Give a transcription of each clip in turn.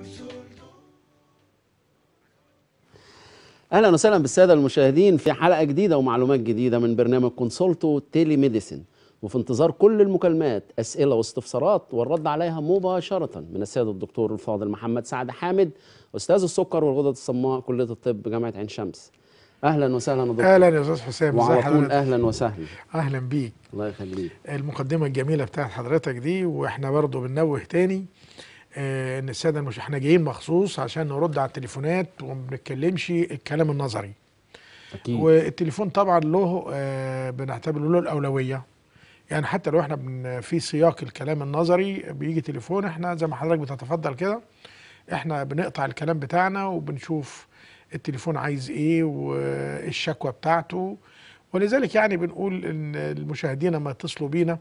اهلا وسهلا بالساده المشاهدين في حلقه جديده ومعلومات جديده من برنامج كونسولتو تيلي ميديسين وفي انتظار كل المكالمات اسئله واستفسارات والرد عليها مباشره من السيد الدكتور الفاضل محمد سعد حامد استاذ السكر والغدد الصماء كليه الطب جامعه عين شمس اهلا وسهلا يا دكتور اهلا يا استاذ حسام ازي وعلى طول حضرتك اهلا وسهلا اهلا بيك الله يخليك المقدمه الجميله بتاعت حضرتك دي واحنا برضو بننوه تاني آه ان الساده مش احنا جايين مخصوص عشان نرد على التليفونات وما بنتكلمش الكلام النظري اكيد والتليفون طبعا له آه بنعتبره له الاولويه يعني حتى لو احنا بن في سياق الكلام النظري بيجي تليفون احنا زي ما حضرتك بتتفضل كده احنا بنقطع الكلام بتاعنا وبنشوف التليفون عايز ايه والشكوى بتاعته ولذلك يعني بنقول ان المشاهدين لما يتصلوا بينا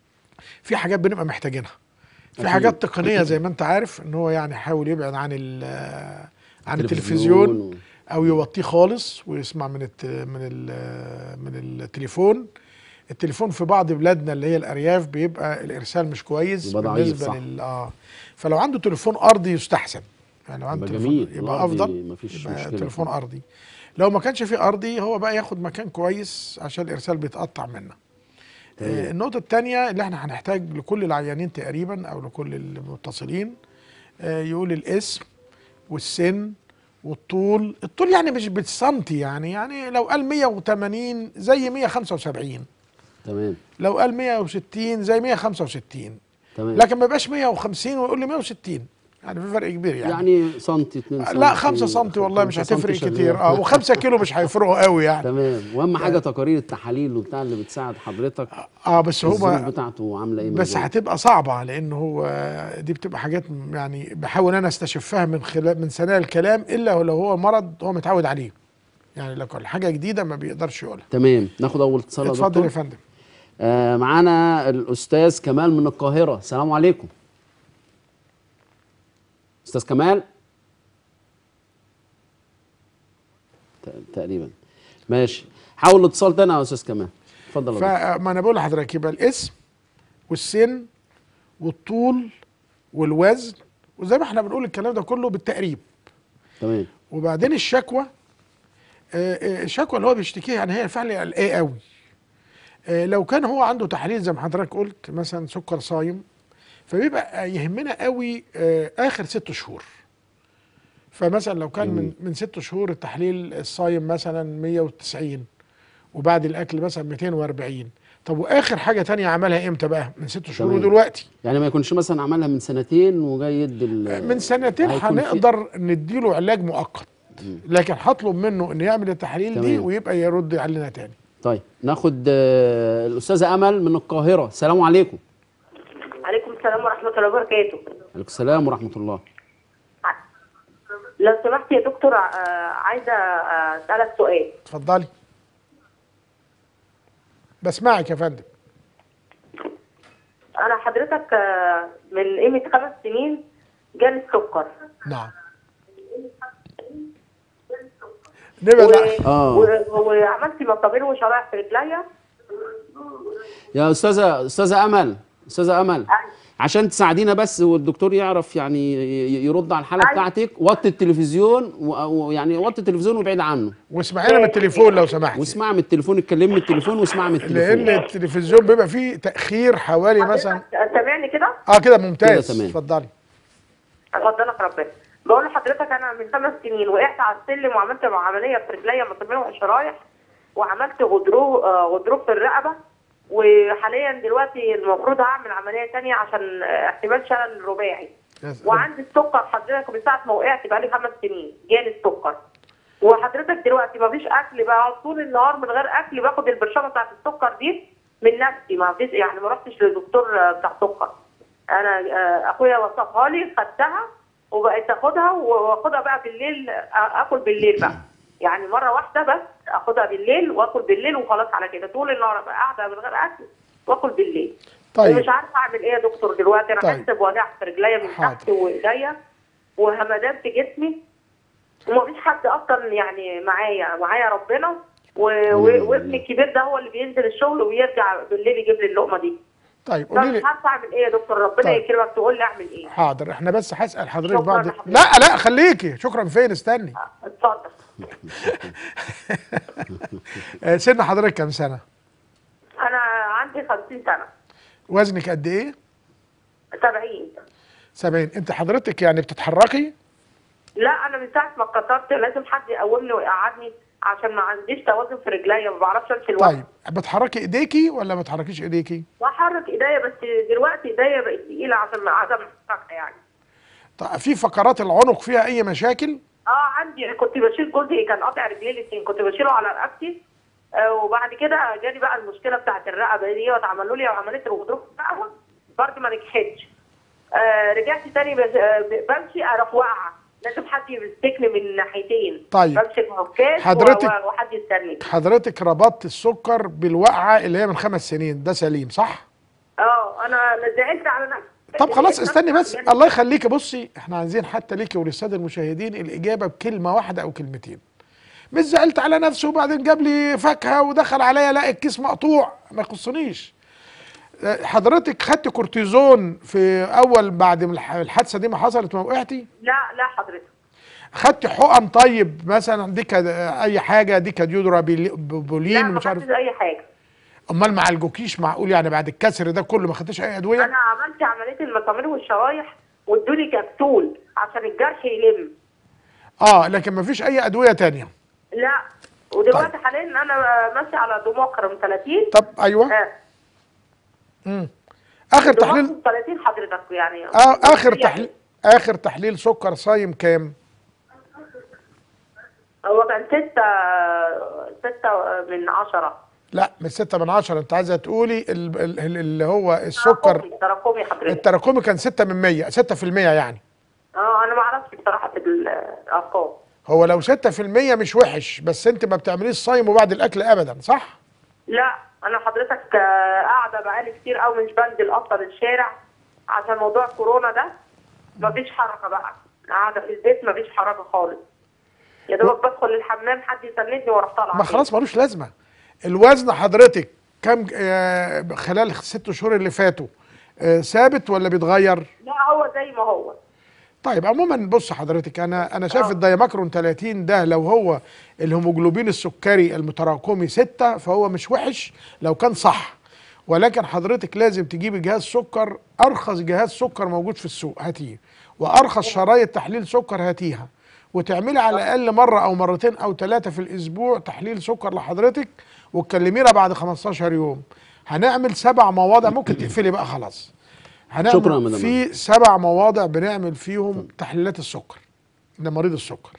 في حاجات بنبقى محتاجينها في أكيد. حاجات تقنيه زي ما انت عارف ان هو يعني يحاول يبعد عن ال- عن تلفزيون التلفزيون و- او يوطيه خالص ويسمع من الت... من ال... من التليفون التليفون في بعض بلادنا اللي هي الارياف بيبقى الارسال مش كويس يبقى ضعيف، بالنسبه صح. لل اه فلو عنده تليفون ارضي يستحسن يعني لو عنده يبقى تليفون جميل. يبقى الأرضي افضل مفيش يبقى مشكلة. تليفون ارضي لو ما كانش فيه ارضي هو بقى ياخد مكان كويس عشان الارسال بيتقطع منه آه، النقطة الثانية اللي احنا هنحتاج لكل العيانين تقريبا او لكل المتصلين آه، يقول الاسم والسن والطول الطول يعني مش بالسنتي يعني يعني لو قال 180 زي 175 تمام لو قال 160 زي 165 تمام لكن ما يبقاش 150 ويقول لي 160 يعني في فرق كبير يعني, يعني سنتي 2 سنتي لا 5 سم والله مش خمسة هتفرق سنتي كتير شغال. اه و5 كيلو مش هيفرقوا قوي يعني تمام واهم حاجه تقارير التحاليل وبتاع اللي بتساعد حضرتك اه بس الظروف هو بتاعته عامله ايه بس بالظبط؟ هتبقى صعبة لأن هو دي بتبقى حاجات يعني بحاول أنا استشفها من خلال من سنة الكلام إلا لو هو مرض هو متعود عليه يعني لو كان حاجة جديدة ما بيقدرش يقولها تمام ناخد اول اتصال يا اتفضل دكتور يا فندم آه معانا الاستاذ كمال من القاهره السلام عليكم استاذ كمال ت- تقريبا ماشي حاول الاتصال تاني يا استاذ كمال اتفضل يا دكتور. فما أنا بقول لحضرتك يبقى الاسم والسن والطول والوزن وزي ما احنا بنقول الكلام ده كله بالتقريب تمام وبعدين الشكوى آه، آه، الشكوى اللي هو بيشتكيها يعني هي فعلا قلقاه قوي آه، لو كان هو عنده تحاليل زي ما حضرتك قلت مثلا سكر صايم فبيبقى يهمنا قوي آه، اخر ست شهور فمثلا لو كان من من ست شهور التحليل الصايم مثلا 190 وبعد الاكل مثلا 240 طب واخر حاجه تانية عملها امتى بقى من ست شهور تمام. ودلوقتي يعني ما يكونش مثلا عملها من سنتين وجاي يدي ال- من سنتين هيكون في- هنقدر نديله علاج مؤقت لكن هطلب منه انه يعمل التحاليل دي تمام. ويبقى يرد علينا تاني طيب ناخد آه، الاستاذه امل من القاهره السلام عليكم عليكم السلام ورحمة الله وبركاته عليكم السلام ورحمه الله لو سمحت يا دكتور آه، عايزة آه، أسألك سؤال اتفضلي بسمعك يا فندم أنا حضرتك آه، من قيمة خمس سنين جالي السكر نعم نبعد و... عن- آه. و... وعملت مصابين وشرايح في رجليا يا استاذه استاذه امل استاذه امل عشان تساعدينا بس والدكتور يعرف يعني ي- يرد على الحاله أيوة. بتاعتك وطي التلفزيون و- ويعني وطي التلفزيون وابعد عنه واسمعينا من التليفون لو سمحت واسمع من التليفون اتكلم من التليفون واسمع من لان التليفون التلفزيون بيبقى فيه تاخير حوالي مثلا حضرتك سامعني كده؟ اه كده ممتاز كده تمام. اتفضلي اتفضلك ربنا بقول لحضرتك أنا من خمس سنين وقعت على السلم وعملت عملية في رجليا مصابين وشرايح وعملت غضروف آه، غضروف في الرقبة وحاليا دلوقتي المفروض هعمل عملية تانية عشان آه، احتمال شلل رباعي يا- وعندي السكر حضرتك من ساعه ما وقعت بقالي خمس سنين جالي السكر وحضرتك دلوقتي ما فيش اكل بقى طول النهار من غير اكل باخد البرشامه بتاعت السكر دي من نفسي ما فيش يعني ما رحتش للدكتور آه، بتاع سكر انا آه، اخويا وصفها لي خدتها وبقيت اخدها واخدها بقى بالليل آه، اكل بالليل بقى يعني مره واحده بس اخدها بالليل واكل بالليل وخلاص على كده طول النهار ابقى قاعده من غير اكل واكل بالليل طيب. ومش عارفه اعمل ايه يا دكتور دلوقتي انا طيب. حاسه بوجع في رجليا من حاضر. تحت وايديا وهمدان في جسمي ومفيش حد اصلا يعني معايا معايا ربنا و- و- وابني الكبير ده هو اللي بينزل الشغل ويرجع بالليل يجيب لي اللقمه دي طيب لا قولي مش لي عارفه اعمل ايه يا دكتور ربنا طيب. يكرمك تقول لي اعمل ايه حاضر احنا بس هسال حضرتك شكراً بعض لحضرتك. لا لا خليكي شكرا فين استني اتفضل آه، سن حضرتك كام سنه انا عندي 50 سنه وزنك قد ايه 70 70 انت حضرتك يعني بتتحركي لا انا من ساعه ما اتكسرت لازم حد يقومني ويقعدني عشان ما عنديش توازن في رجليا ما بعرفش امشي لوحدي طيب بتحركي ايديكي ولا ما بتحركيش ايديكي بحرك ايديا بس دلوقتي ايديا بقت تقيله عشان عدم الحركه يعني طيب في فقرات العنق فيها اي مشاكل اه عندي كنت بشيل جوزي كان قاطع رجليه الاثنين كنت بشيله على رقبتي آه وبعد كده جالي بقى المشكله بتاعت الرقبه دي واتعملوا لي عمليه الغضروف الرقبه برضه ما نجحتش آه رجعت تاني بس آه ب- بمشي اروح واقعه لازم حد يمسكني من ناحيتين طيب. بمسك عكاز حضرتك- و- و- وحد يستني حضرتك ربطت السكر بالوقعه اللي هي من خمس سنين ده سليم صح اه انا زعلت على نفسي طب خلاص استني بس الله يخليكي بصي احنا عايزين حتى ليكي وللساده المشاهدين الاجابه بكلمه واحده او كلمتين مش زعلت على نفسه وبعدين جاب لي فاكهه ودخل عليا لقى الكيس مقطوع ما يخصنيش اه، حضرتك خدت كورتيزون في اول بعد ما الح- الحادثه دي ما حصلت ما وقعتي لا لا حضرتك خدت حقن طيب مثلا ديك اي حاجه ديك ديودرا بيلي- لا بولين ما مش عارف خدتش اي حاجه امال ما عالجوكيش معقول يعني بعد الكسر ده كله ما خدتش اي ادويه انا عملت عمليه المسامير والشرايح وادوني كبسول عشان الجرح يلم اه لكن ما فيش اي ادويه تانية لا ودلوقتي حاليا انا ماشيه على دموكرم 30 طب ايوه آه. مم. اخر تحليل دموكرم 30 حضرتك يعني آه اخر يعني تحليل اخر تحليل سكر صايم كام هو كان ستة ستة من عشرة لا من 6 من 10 انت عايزه تقولي ال- ال- ال- اللي هو السكر تراكمي تراكمي حضرتك التراكمي كان 6 من 100 6% يعني اه انا ما اعرفش بصراحه في الارقام هو لو 6% مش وحش بس انت ما بتعمليش صايم وبعد الاكل ابدا صح لا انا حضرتك آه، قاعده بقالي كتير قوي مش بنزل اصلا الشارع عشان موضوع كورونا ده مفيش حركه بقى قاعده في البيت مفيش حركه خالص يا دوبك بدخل الحمام حد يسندني واروح طالعه ما خلاص ملوش لازمه الوزن حضرتك كم آه خلال الست شهور اللي فاتوا آه ثابت ولا بيتغير لا هو زي ما هو طيب عموما بص حضرتك انا انا شايف آه. الدايماكرون 30 ده لو هو الهيموجلوبين السكري المتراكمي 6 فهو مش وحش لو كان صح ولكن حضرتك لازم تجيبي جهاز سكر ارخص جهاز سكر موجود في السوق هاتيه وارخص شرايط تحليل سكر هاتيها وتعملي على الاقل مره او مرتين او ثلاثه في الاسبوع تحليل سكر لحضرتك وتكلمينا بعد 15 يوم هنعمل سبع مواضع ممكن تقفلي بقى خلاص هنعمل شكراً يا مدام في سبع مواضع بنعمل فيهم تحليلات السكر لمريض السكر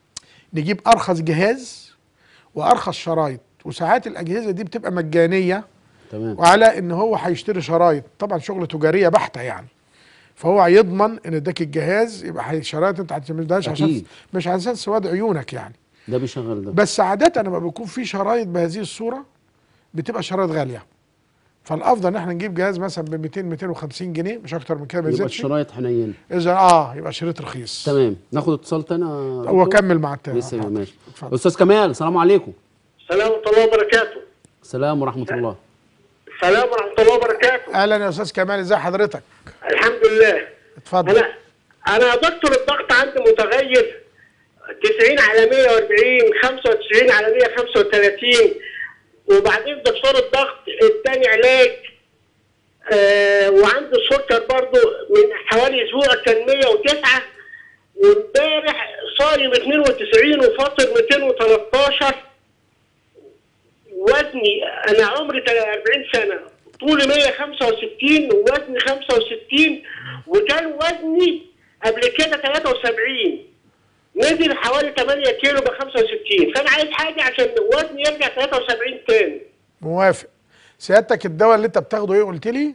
نجيب ارخص جهاز وارخص شرايط وساعات الاجهزه دي بتبقى مجانيه تمام وعلى ان هو هيشتري شرايط طبعا شغل تجاريه بحته يعني فهو هيضمن ان اداك الجهاز يبقى هي- شرايط انت هتعملهاش عشان أكيد. مش عشان سواد عيونك يعني ده بيشغل ده بس عاده لما بيكون في شرايط بهذه الصوره بتبقى شرايط غاليه فالافضل ان احنا نجيب جهاز مثلا ب 200 250 جنيه مش اكتر من كده ما يبقى يزيدش الشرايط حنين اذا اه يبقى شريط رخيص تمام ناخد اتصال تاني يا هو دكتور؟ كمل مع التاني لسه حاضر. ماشي اتفضل. استاذ كمال السلام عليكم السلام ورحمة الله وبركاته السلام ورحمه الله السلام ورحمة الله وبركاته اهلا يا استاذ كمال ازي حضرتك الحمد لله اتفضل أنا أنا يا دكتور الضغط عندي متغير 90 على 140 95 على 135 وبعدين دكتور الضغط اداني علاج آه وعنده السكر برضه من حوالي اسبوع كان 109 وامبارح صايم 92 وفاطر 213 وزني انا عمري 40 سنه طولي 165 ووزني 65 وكان وزني قبل كده 73 نزل حوالي 8 كيلو ب 65 فانا عايز حاجه عشان وزني يرجع 73 تاني موافق سيادتك الدواء اللي انت بتاخده ايه قلت لي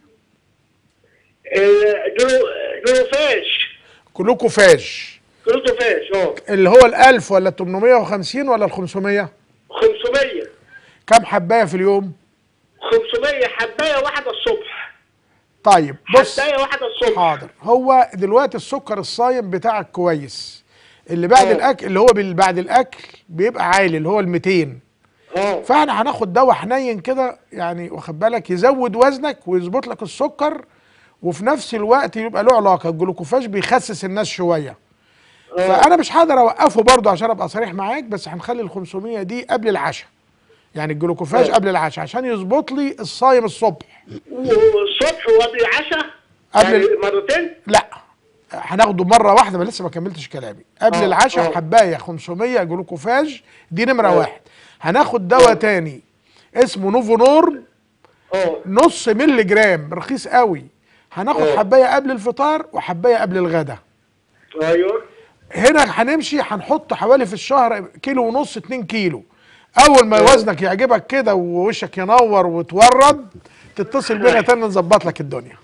آه، جلو جلوفاش كلوكوفاج جلوفاش اه اللي هو ال1000 ولا ال 850 ولا ال 500 500 كم حبايه في اليوم 500 حبايه واحده الصبح طيب بص حبايه واحده الصبح حاضر هو دلوقتي السكر الصايم بتاعك كويس اللي بعد اه. الاكل اللي هو بال- بعد الاكل بيبقى عالي اللي هو ال 200 اه فاحنا هناخد دواء حنين كده يعني واخد بالك يزود وزنك ويظبط لك السكر وفي نفس الوقت يبقى له علاقه الجلوكوفاج بيخسس الناس شويه فانا مش هقدر اوقفه برضه عشان ابقى صريح معاك بس هنخلي ال 500 دي قبل العشاء يعني الجلوكوفاج آه. قبل العشاء عشان يظبط لي الصايم الصبح والصبح وقبل العشاء قبل يعني ال- مرتين لا هناخده مره واحده ما لسه ما كملتش كلامي قبل آه، العشاء آه. حبايه 500 جلوكوفاج دي نمره آه. واحد هناخد دواء تاني اسمه نوفونورم اه نص ملي جرام رخيص قوي هناخد آه. حبايه قبل الفطار وحبايه قبل الغداء ايوه هنا هنمشي هنحط حوالي في الشهر كيلو ونص 2 كيلو اول ما آه. وزنك يعجبك كده ووشك ينور وتورد تتصل بينا تاني نظبط لك الدنيا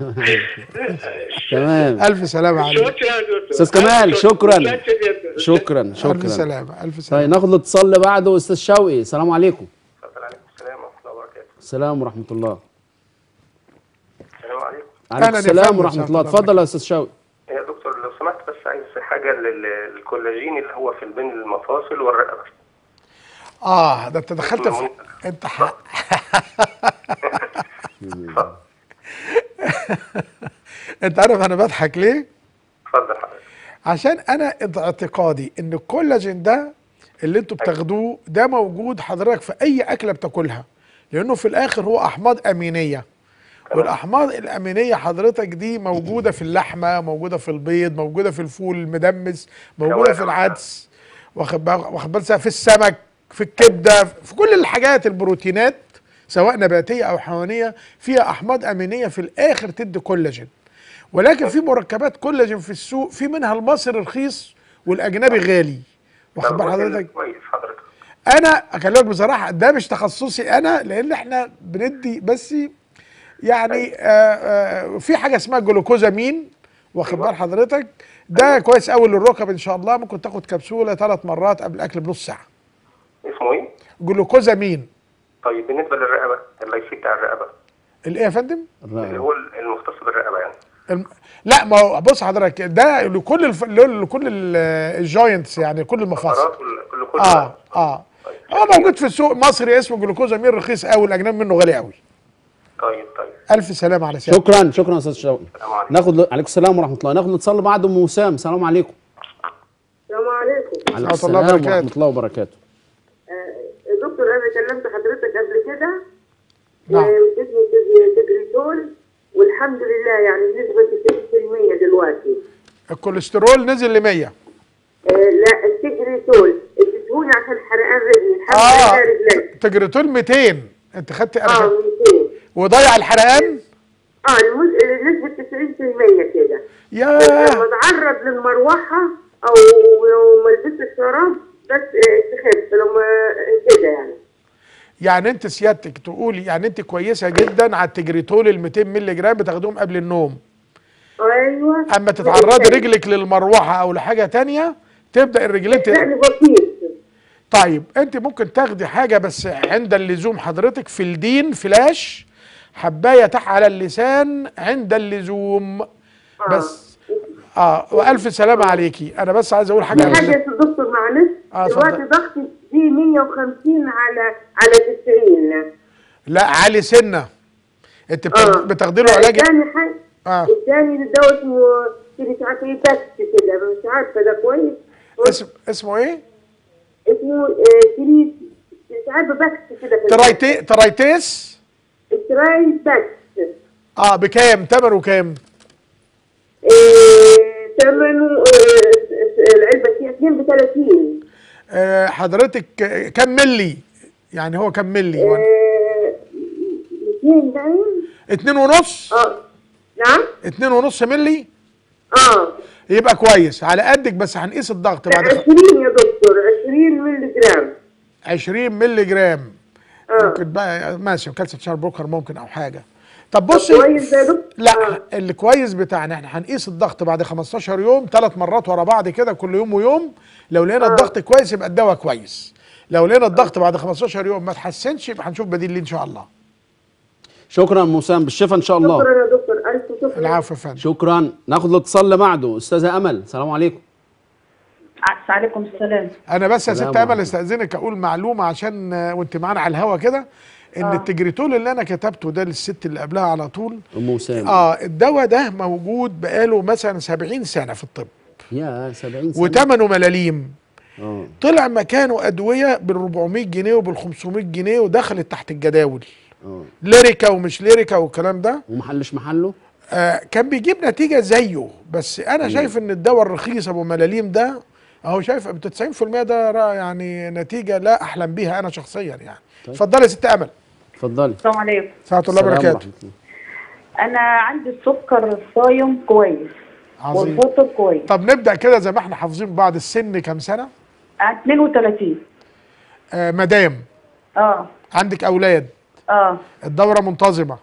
تمام الف سلامه عليك شكرا يا دكتور أستاذ كمال، شكراً. متشكر جدا. شكرا الف شكرا سلامه الف طيب سلامه ناخد الاتصال اللي بعده استاذ شوقي السلام عليكم اتفضل عليكم السلام ورحمة الله وبركاته. السلام ورحمه الله السلام عليكم. عليكم أهلاً يا السلام فندم، ورحمه سلام الله الله اتفضل يا استاذ شوقي يا دكتور لو سمحت بس عايز حاجة لل- للكولاجين اللي هو في بين المفاصل والرقبة. اه ده انت دخلت في انت ح... اتفضل انت عارف انا بضحك ليه؟ اتفضل حضرتك. عشان انا اعتقادي ان الكولاجين ده اللي انتوا بتاخدوه ده موجود حضرتك في اي اكله بتاكلها لانه في الاخر هو احماض امينيه والاحماض الامينيه حضرتك دي موجوده في اللحمه موجوده في البيض موجوده في الفول المدمس موجوده في العدس واخد بالك واخد بالك في السمك في الكبده في كل الحاجات البروتينات سواء نباتيه او حيوانيه فيها احماض امينيه في الاخر تدي كولاجين ولكن في مركبات كولاجين في السوق في منها المصري رخيص والاجنبي غالي واخد بال حضرتك كويس حضرتك. انا اكلمك بصراحه ده مش تخصصي انا لان احنا بندي بس يعني آه آه في حاجه اسمها جلوكوزامين واخد بال حضرتك ده كويس قوي للركب ان شاء الله ممكن تاخد كبسوله ثلاث مرات قبل الاكل بنص ساعه اسمه ايه؟ جلوكوزامين طيب بالنسبة للرقبة الاي سي بتاع الرقبة الايه يا فندم اللي هو المختص بالرقبة يعني. الم... لا ما هو بص حضرتك ده لكل الف... لكل ال- الجوينتس يعني كل المفاصل فقرات وال- كل كل اه اه هو موجود في السوق مصري اسمه جلوكوزامين رخيص قوي الاجنبي منه غالي قوي طيب طيب. الف سلامه على سيادتك شكرا شكرا يا استاذ شوقي السلام عليكم. ناخد عليكم السلام ورحمه الله ناخد الاتصال اللي بعده ام وسام السلام عليكم السلام عليكم عليكم ورحمة الله السلام وبركاته. ورحمه الله وبركاته آه، دكتور انا كلمت حضرتك قبل كده نعم. وادتني تجريتول والحمد لله يعني بنسبه 90% دلوقتي الكوليسترول نزل ل 100 آه، لا التجريتول اديتهوني عشان حرقان رجلي الحمد اه لله رجلي تجريتول 200 انت خدت اه انا 200 وضيع الحرقان اه المز- نسبة 90% كده ياه لما اتعرض للمروحة او لو ما لبست الشراب بس آه، تخف لما كده يعني يعني انت سيادتك تقولي يعني انت كويسه جدا على التجريتول ال 200 مللي جرام بتاخدوهم قبل النوم ايوه اما تتعرضي رجلك للمروحه او لحاجه تانية تبدا الرجلين ت... يعني بسيط طيب انت ممكن تاخدي حاجه بس عند اللزوم حضرتك في الدين فلاش حبايه تحت على اللسان عند اللزوم بس اه والف سلامه عليكي انا بس عايز اقول حاجه في على حاجة اللسان. يا دكتور معلش آه، اتفضل. دلوقتي ضغطي في 150 على على 90 لا علي سنه انت بتاخد- اه بتاخدي له علاج الثاني حاجة اه الثاني الدواء اسمه كده مش عارفه ايه بس كده مش عارفه ده كويس اسم اسمه ايه اسمه آه، تري مش عارفه بس كده في ترايتي ترايتيس التراي بس اه بكام تمنه كام آه، ثمنه آه، العلبه فيها 2 ب 30 آه حضرتك آه، كم ملي يعني هو كم ملي وانا- 200 باين اتنين ونص اه نعم اتنين ونص ملي اه يبقى كويس على قدك بس هنقيس الضغط لا بعد خ... 20 يا دكتور 20 مللي جرام 20 ملي جرام اه ممكن بقى ماشي كالسيوم شار بروكر ممكن او حاجه طب بصي كويس ده يا دكتور لا آه. اللي كويس بتاعنا احنا هنقيس الضغط بعد 15 يوم ثلاث مرات ورا بعض كده كل يوم ويوم لو لقينا الضغط كويس يبقى الدواء كويس لو لقينا الضغط بعد 15 يوم ما تحسنش يبقى هنشوف بديل ليه ان شاء الله شكرا ام وسام بالشفاء ان شاء الله شكرا يا دكتور الف شكر العفو يا فندم شكرا ناخد الاتصال اللي بعده استاذه امل السلام عليكم ع- عليكم السلام انا بس يا ست سلام امل عليكم. استاذنك اقول معلومه عشان آه، وانت معانا على الهوا كده ان آه. التجريتول اللي انا كتبته ده للست اللي قبلها على طول ام وسام اه الدواء ده موجود بقاله مثلا 70 سنه في الطب يا 70 سنه وثمنه ملاليم اه طلع مكانه ادويه بال 400 جنيه وبال 500 جنيه ودخلت تحت الجداول اه ليريكا ومش ليريكا والكلام ده ومحلش محله آه كان بيجيب نتيجه زيه بس انا شايف ان الدواء الرخيص ابو ملاليم ده اهو شايف 90% ده را- يعني نتيجه لا احلم بيها انا شخصيا يعني طيب. اتفضلي يا ست امل اتفضلي السلام عليكم ساعه الله السلام وبركاته ورحمة الله. انا عندي السكر الصايم كويس عظيم والفطر كويس طب نبدا كده زي ما احنا حافظين بعض السن كام سنه آه، 32 آه مدام اه عندك اولاد اه الدوره منتظمه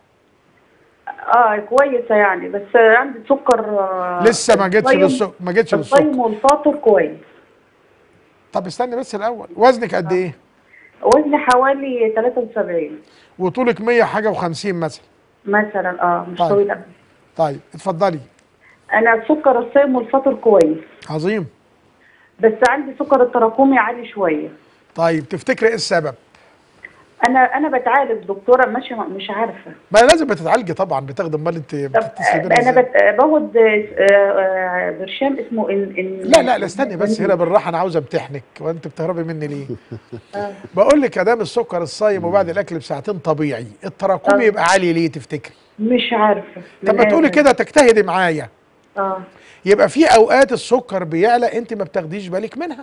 اه كويسه يعني بس عندي سكر آه لسه ما جتش الصايم- للسكر ما جتش للسكر الصايم والفاطر كويس طب استني بس الاول وزنك قد ايه وزني حوالي 73 وطولك 100 حاجه و50 مثلا مثلا اه مش طيب. طويل أوي. طيب اتفضلي انا السكر الصايم والفطر كويس عظيم بس عندي سكر التراكمي عالي شويه طيب تفتكري ايه السبب انا انا بتعالج دكتوره ماشيه مش عارفه ما لازم بتتعالجي طبعا بتاخدي امال انت طب بتتصلي بينا انا إزاي؟ بت- باخد آه، آه، برشام اسمه إن إن لا لا لا استني بس هنا بالراحه انا عاوز امتحنك وانت بتهربي مني ليه؟ بقول لك ادام السكر الصايم وبعد الاكل بساعتين طبيعي التراكمي آه. يبقى عالي ليه تفتكري؟ مش عارفه طب ما من تقولي آخر. كده تجتهدي معايا اه يبقى في اوقات السكر بيعلى انت ما بتاخديش بالك منها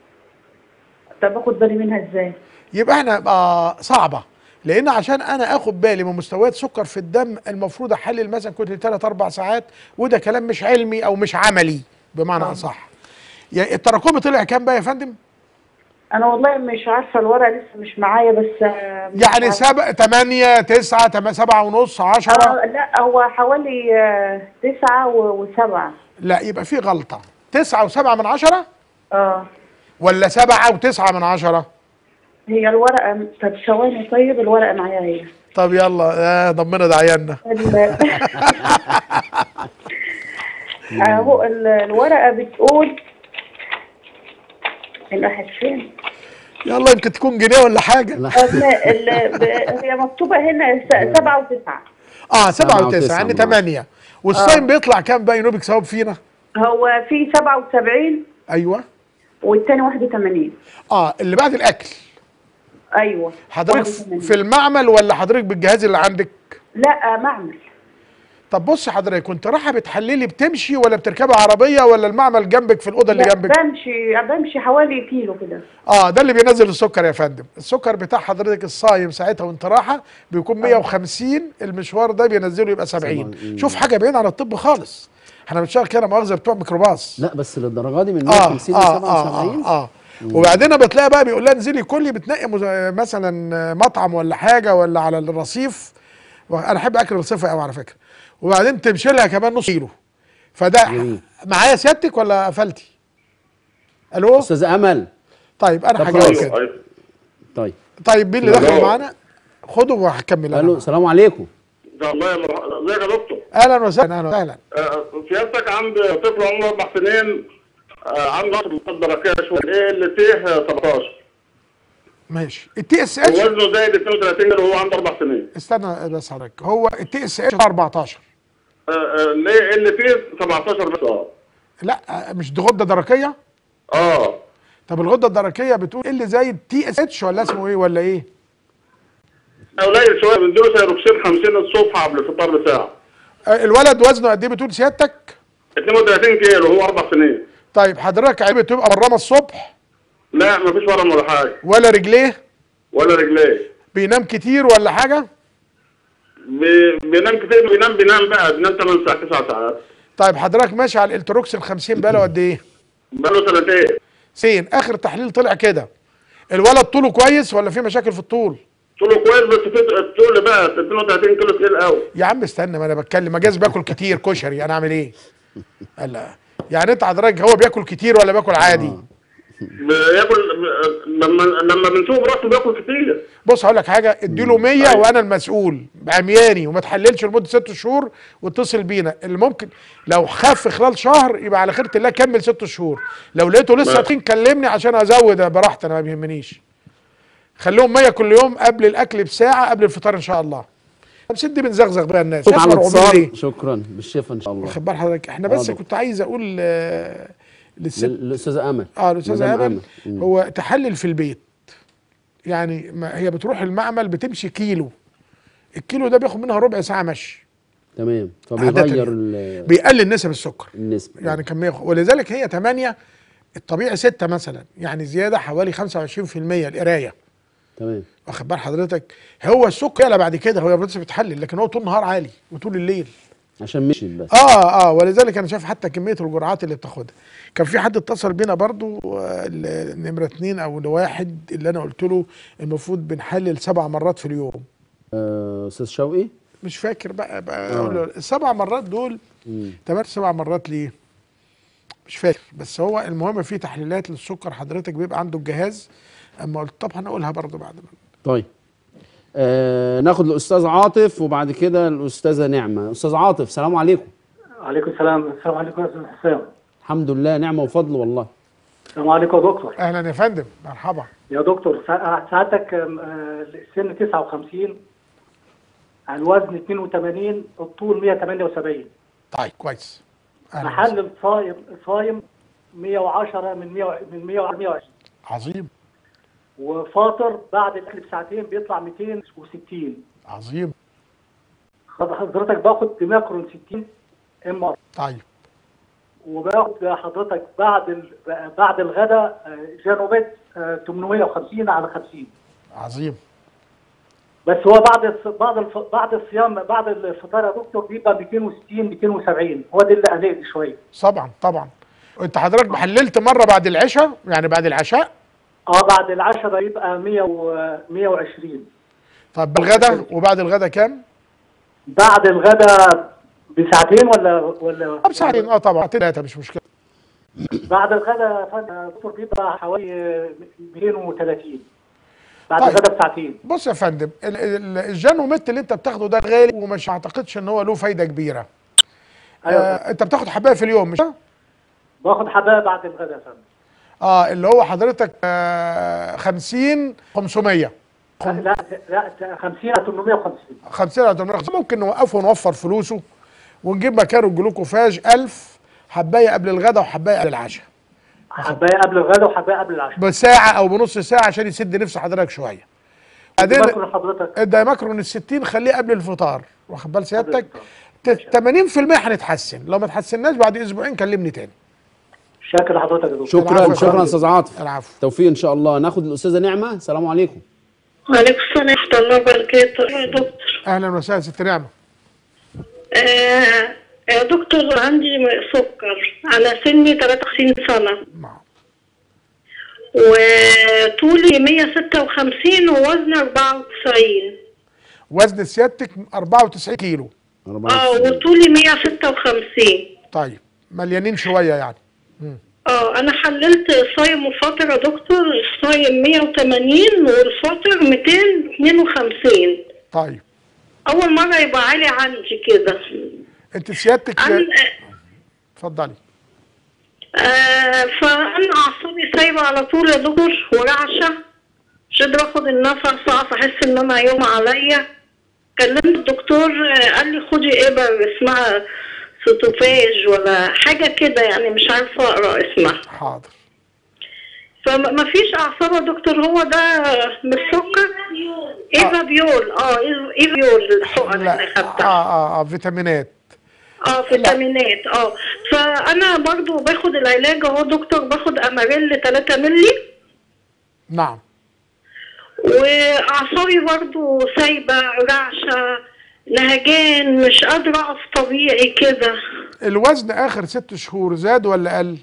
طب اخد بالي منها ازاي يبقى احنا بقى صعبه لان عشان انا اخد بالي من مستويات سكر في الدم المفروض احلل مثلا كل 3 4 ساعات وده كلام مش علمي او مش عملي بمعنى آه. اصح يعني التراكمي طلع كام بقى يا فندم؟ انا والله مش عارفه الورقه لسه مش معايا بس آه، مش يعني عارفة. سبع 8 9 7 ونص 10 آه لا هو حوالي آه، تسعة و- وسبعة لا يبقى في غلطه 9 و7 من 10 اه ولا 7 و9 من 10 هي الورقة طب ثواني طيب الورقة معايا هي طب يلا آه ضمنا ده عيالنا ال- اهو ال- الورقة بتقول الواحد فين؟ يلا يمكن تكون جنيه ولا حاجه لا ال- ال- ب- هي مكتوبة هنا س- سبعة وتسعة اه 7 سبعة و9 وتسعة يعني من 8 والصايم بيطلع كام بقى ينوبك ثواب فينا هو في سبعة وسبعين ايوه والتاني واحد وثمانين اه اللي بعد الاكل ايوه حضرتك واحد وثمانين. في المعمل ولا حضرتك بالجهاز اللي عندك لا معمل طب بص حضرتك كنت رايحه بتحللي بتمشي ولا بتركبي عربيه ولا المعمل جنبك في الاوضه اللي لا، جنبك بمشي بمشي حوالي كيلو كده اه ده اللي بينزل السكر يا فندم السكر بتاع حضرتك الصايم ساعتها وانت رايحه بيكون 150 المشوار ده بينزله يبقى 70 سبعين. شوف حاجه بعيد عن الطب خالص احنا بنشتغل كده مؤاخذه بتوع ميكروباص لا بس للدرجه دي من اه 150 ل اه 77 اه, آه. وبعدين بتلاقي بقى بيقول لها انزلي كلي بتنقي مز- مثلا مطعم ولا حاجه ولا على الرصيف وانا احب اكل الرصيف قوي على فكره وبعدين تمشي لها كمان نص كيلو فده جميل. معايا سيادتك ولا قفلتي؟ الو استاذ امل طيب انا طب هجاوب خلاص. كده طيب طيب مين اللي ألو. دخل معانا؟ خده وهكمل الو انا السلام عليكم ده الله يا مرحبا ازيك يا دكتور اهلا وسهلا اهلا وسهلا آه، سيادتك عند طفل عمره اربع سنين آه، عنده ضغط مقدره كده شويه ايه اللي فيه آه، 17 ماشي التي اس اتش وزنه زايد 32 كيلو وهو عنده اربع سنين استنى بس حضرتك هو التي اس اتش 14 آه، آه، ليه إيه اللي فيه 17 بس اه لا مش دي غده درقيه اه طب الغده الدرقيه بتقول ايه اللي زي التي اس اتش ولا اسمه ايه ولا ايه؟ قليل شويه بنديله سيروكسين 50 الصبح قبل الفطار بساعه آه، الولد وزنه قد ايه بتقول سيادتك؟ 32 كيلو وهو اربع سنين طيب حضرتك عيب تبقى مرمى الصبح لا مفيش ورم ولا حاجه ولا رجليه ولا رجليه بينام كتير ولا حاجه؟ بي- بينام كتير بينام بينام بقى بينام 8 ساعات 9 ساعات طيب حضرتك ماشي على الالتروكسين 50 بقاله قد ايه؟ بقاله سنتين سين اخر تحليل طلع كده الولد طوله كويس ولا في مشاكل في الطول؟ طوله كويس بس في الطول بقى 32 كيلو تقيل قوي يا عم استنى ما انا بتكلم مجاز باكل كتير كشري انا اعمل ايه؟ قال لا يعني انت حضرتك هو بياكل كتير ولا بياكل عادي؟ بياكل لما لما بنشوف راسه بياكل كتير بص هقول لك حاجه اديله 100 وانا المسؤول بعمياني وما تحللش لمده ست شهور واتصل بينا اللي ممكن لو خف خلال شهر يبقى على خيره الله كمل ست شهور لو لقيته لسه ما- تخين كلمني عشان ازود براحتي انا ما بيهمنيش خليهم 100 كل يوم قبل الاكل بساعه قبل الفطار ان شاء الله طب سيدي بنزغزغ بقى الناس شكرا على أسمر عمري ليه؟ الاتصال شكرا بالشفا ان شاء الله واخد بال حضرتك احنا بس آه، كنت عايز اقول آه، للست الاستاذه امل اه الاستاذ مدام امل مم. هو تحلل في البيت يعني ما هي بتروح المعمل بتمشي كيلو الكيلو ده بياخد منها ربع ساعه مشي تمام عادة فبيغير يعني. ال- بيقلل نسب السكر النسبه يعني كميه ولذلك هي 8 الطبيعي 6 مثلا يعني زياده حوالي 25% القرايه تمام واخد بال حضرتك هو السكر يعلى بعد كده هو بس بتحلل لكن هو طول النهار عالي وطول الليل عشان مشيت بس اه اه ولذلك انا شايف حتى كميه الجرعات اللي بتاخدها كان في حد اتصل بينا برضو آه، ال- نمره اتنين او لواحد اللي انا قلت له المفروض بنحلل سبع مرات في اليوم آه، استاذ شوقي مش فاكر بقى, بقى آه. أقول له السبع مرات دول مم. تمام سبع مرات ليه مش فاكر بس هو المهم في تحليلات للسكر حضرتك بيبقى عنده الجهاز اما قلت طب هنقولها برضو بعد ما طيب آه ناخد الاستاذ عاطف وبعد كده الاستاذه نعمه استاذ عاطف سلام عليكم عليكم السلام السلام عليكم يا استاذ حسام الحمد لله نعمه وفضل والله السلام عليكم يا دكتور اهلا يا فندم مرحبا يا دكتور سع- سعادتك آم، آه، السن 59 الوزن 82 الطول 178 طيب كويس أهلاً محلل صايم صايم 110 من 100 من 120 عظيم وفاطر بعد الاكل بساعتين بيطلع 260 عظيم حضرتك باخد ديماكرون 60 ام ار طيب وباخد حضرتك بعد ال- بعد الغداء آه، جانوبيت آه، 850 على 50 عظيم بس هو بعد الص- بعد الف... بعد الصيام بعد الفطار يا دكتور بيبقى 260 270 هو ده اللي قلقني شويه طبعا طبعا انت حضرتك حللت مره بعد العشاء يعني بعد العشاء اه بعد العشاء ده يبقى 100 و 120 طب بالغدا وبعد الغدا كام؟ بعد الغداء بساعتين ولا ولا طب ساعتين اه طبعا ثلاثه مش مشكله بعد الغداء يا فندم يا دكتور بيبقى حوالي 230 بعد طيب. الغداء بساعتين بص يا فندم ال- ال- الجانوميت اللي انت بتاخده ده غالي ومش اعتقدش ان هو له فايده كبيره ايوه آه انت بتاخد حبايه في اليوم مش باخد حبايه بعد الغداء يا فندم اه اللي هو حضرتك آه 50 500 لا لا لا 50 على 850 50 على 850 ممكن نوقفه ونوفر فلوسه ونجيب مكانه الجلوكوفاج 1000 حبايه قبل الغداء وحبايه قبل العشاء حبايه قبل الغداء وحبايه قبل العشاء بساعه او بنص ساعه عشان يسد نفس حضرتك شويه بعدين باكل حضرتك الدايماكرون ال 60 خليه قبل الفطار واخد بال سيادتك ت- 80% هنتحسن لو ما تحسناش بعد اسبوعين كلمني تاني شاكر لحضرتك يا دكتور العفو شكرا يا شكرا فندم. استاذ عاطف العفو توفيق ان شاء الله ناخد الاستاذه نعمه السلام عليكم وعليكم السلام ورحمة الله وبركاته يا دكتور اهلا وسهلا ست نعمه آه يا دكتور عندي سكر على سني 53 سنة نعم. وطولي 156 ووزني 94 وزن سيادتك 94 كيلو اه 94 وطولي 156 طيب مليانين شويه يعني اه انا حللت صايم وفاطر يا دكتور الصايم 180 والفاطر 252 طيب اول مرة يبقى عالي عندي كده انت سيادتك عن اتفضلي آه فانا اعصابي سايبه على طول يا دكتور ورعشه مش قادره اخد النفس اقف احس ان انا يوم عليا كلمت الدكتور آه، قال لي خدي ابر اسمها ستوفاج ولا حاجه كده يعني مش عارفه اقرا اسمها حاضر فما فيش اعصاب يا دكتور هو ده من السكر ايفابيول اه إيف- ايفابيول الحقن اللي لا اه خدتها اه, آه فيتامينات اه فيتامينات اه فانا برضو باخد العلاج اهو دكتور باخد اماريل 3 مللي نعم واعصابي برضو سايبه رعشه نهجان مش قادره اقف طبيعي كده الوزن اخر ست شهور زاد ولا قل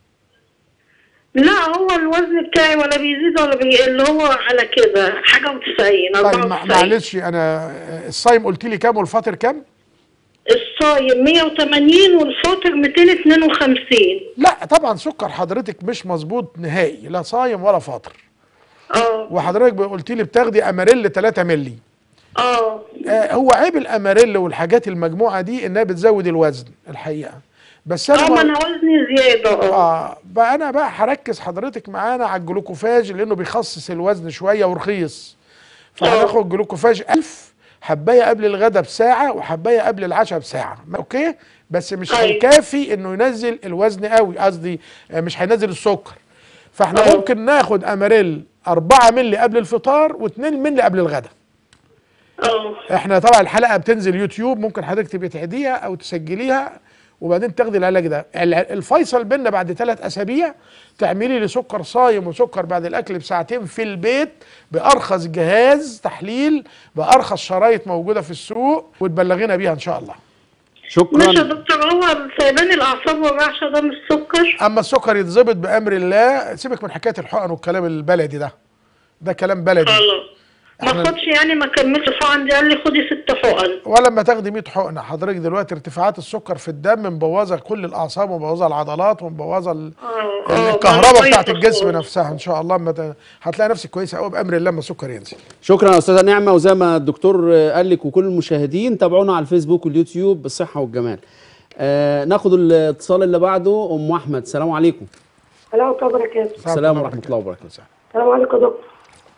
لا هو الوزن بتاعي ولا بيزيد ولا بيقل هو على كده حاجه و90 طيب مع- 94 معلش انا آه، الصايم قلت لي كام والفاطر كام الصايم 180 والفاطر 252 لا طبعا سكر حضرتك مش مظبوط نهائي لا صايم ولا فاطر اه وحضرتك قلت لي بتاخدي اماريل 3 مللي اه آه هو عيب الاماريل والحاجات المجموعه دي انها بتزود الوزن الحقيقه بس انا اه ما ما- انا وزني زياده اه اه بقى انا بقى هركز حضرتك معانا على الجلوكوفاج لانه بيخصص الوزن شويه ورخيص فهناخد جلوكوفاج 1000 حبايه قبل الغداء بساعه وحبايه قبل العشاء بساعه اوكي بس مش أيوة. هيكافي انه ينزل الوزن قوي قصدي آه، مش هينزل السكر فاحنا أيوة. ممكن ناخد اماريل 4 مللي قبل الفطار و2 مللي قبل الغداء اه احنا طبعا الحلقه بتنزل يوتيوب ممكن حضرتك تبقي تعيديها او تسجليها وبعدين تاخدي العلاج ده الع- الفيصل بينا بعد ثلاث اسابيع تعملي لي سكر صايم وسكر بعد الاكل بساعتين في البيت بارخص جهاز تحليل بارخص شرايط موجوده في السوق وتبلغينا بيها ان شاء الله ماشي يا شكرا دكتور هو سيبان الاعصاب والرعشه ده مش سكر اما السكر يتظبط بامر الله سيبك من حكايه الحقن والكلام البلدي ده ده كلام بلدي خلاص ما إحنا- خدش يعني ما كملش الحقن دي قال لي خدي ست حقن ولما تاخدي 100 حقنه حضرتك دلوقتي ارتفاعات السكر في الدم مبوظه كل الاعصاب ومبوظه العضلات ومبوظه ال- اه اه الكهرباء بعد بتاعت كويس الجسم خالص. نفسها ان شاء الله اما ت- هتلاقي نفسك كويسه قوي بامر الله لما السكر ينزل شكرا يا استاذه نعمه وزي ما الدكتور آه، قال لك وكل المشاهدين تابعونا على الفيسبوك واليوتيوب بالصحه والجمال آه ناخد الاتصال اللي بعده ام احمد السلام عليكم السلام عليكم وبركاته السلام ورحمه الله وبركاته السلام عليكم يا دكتور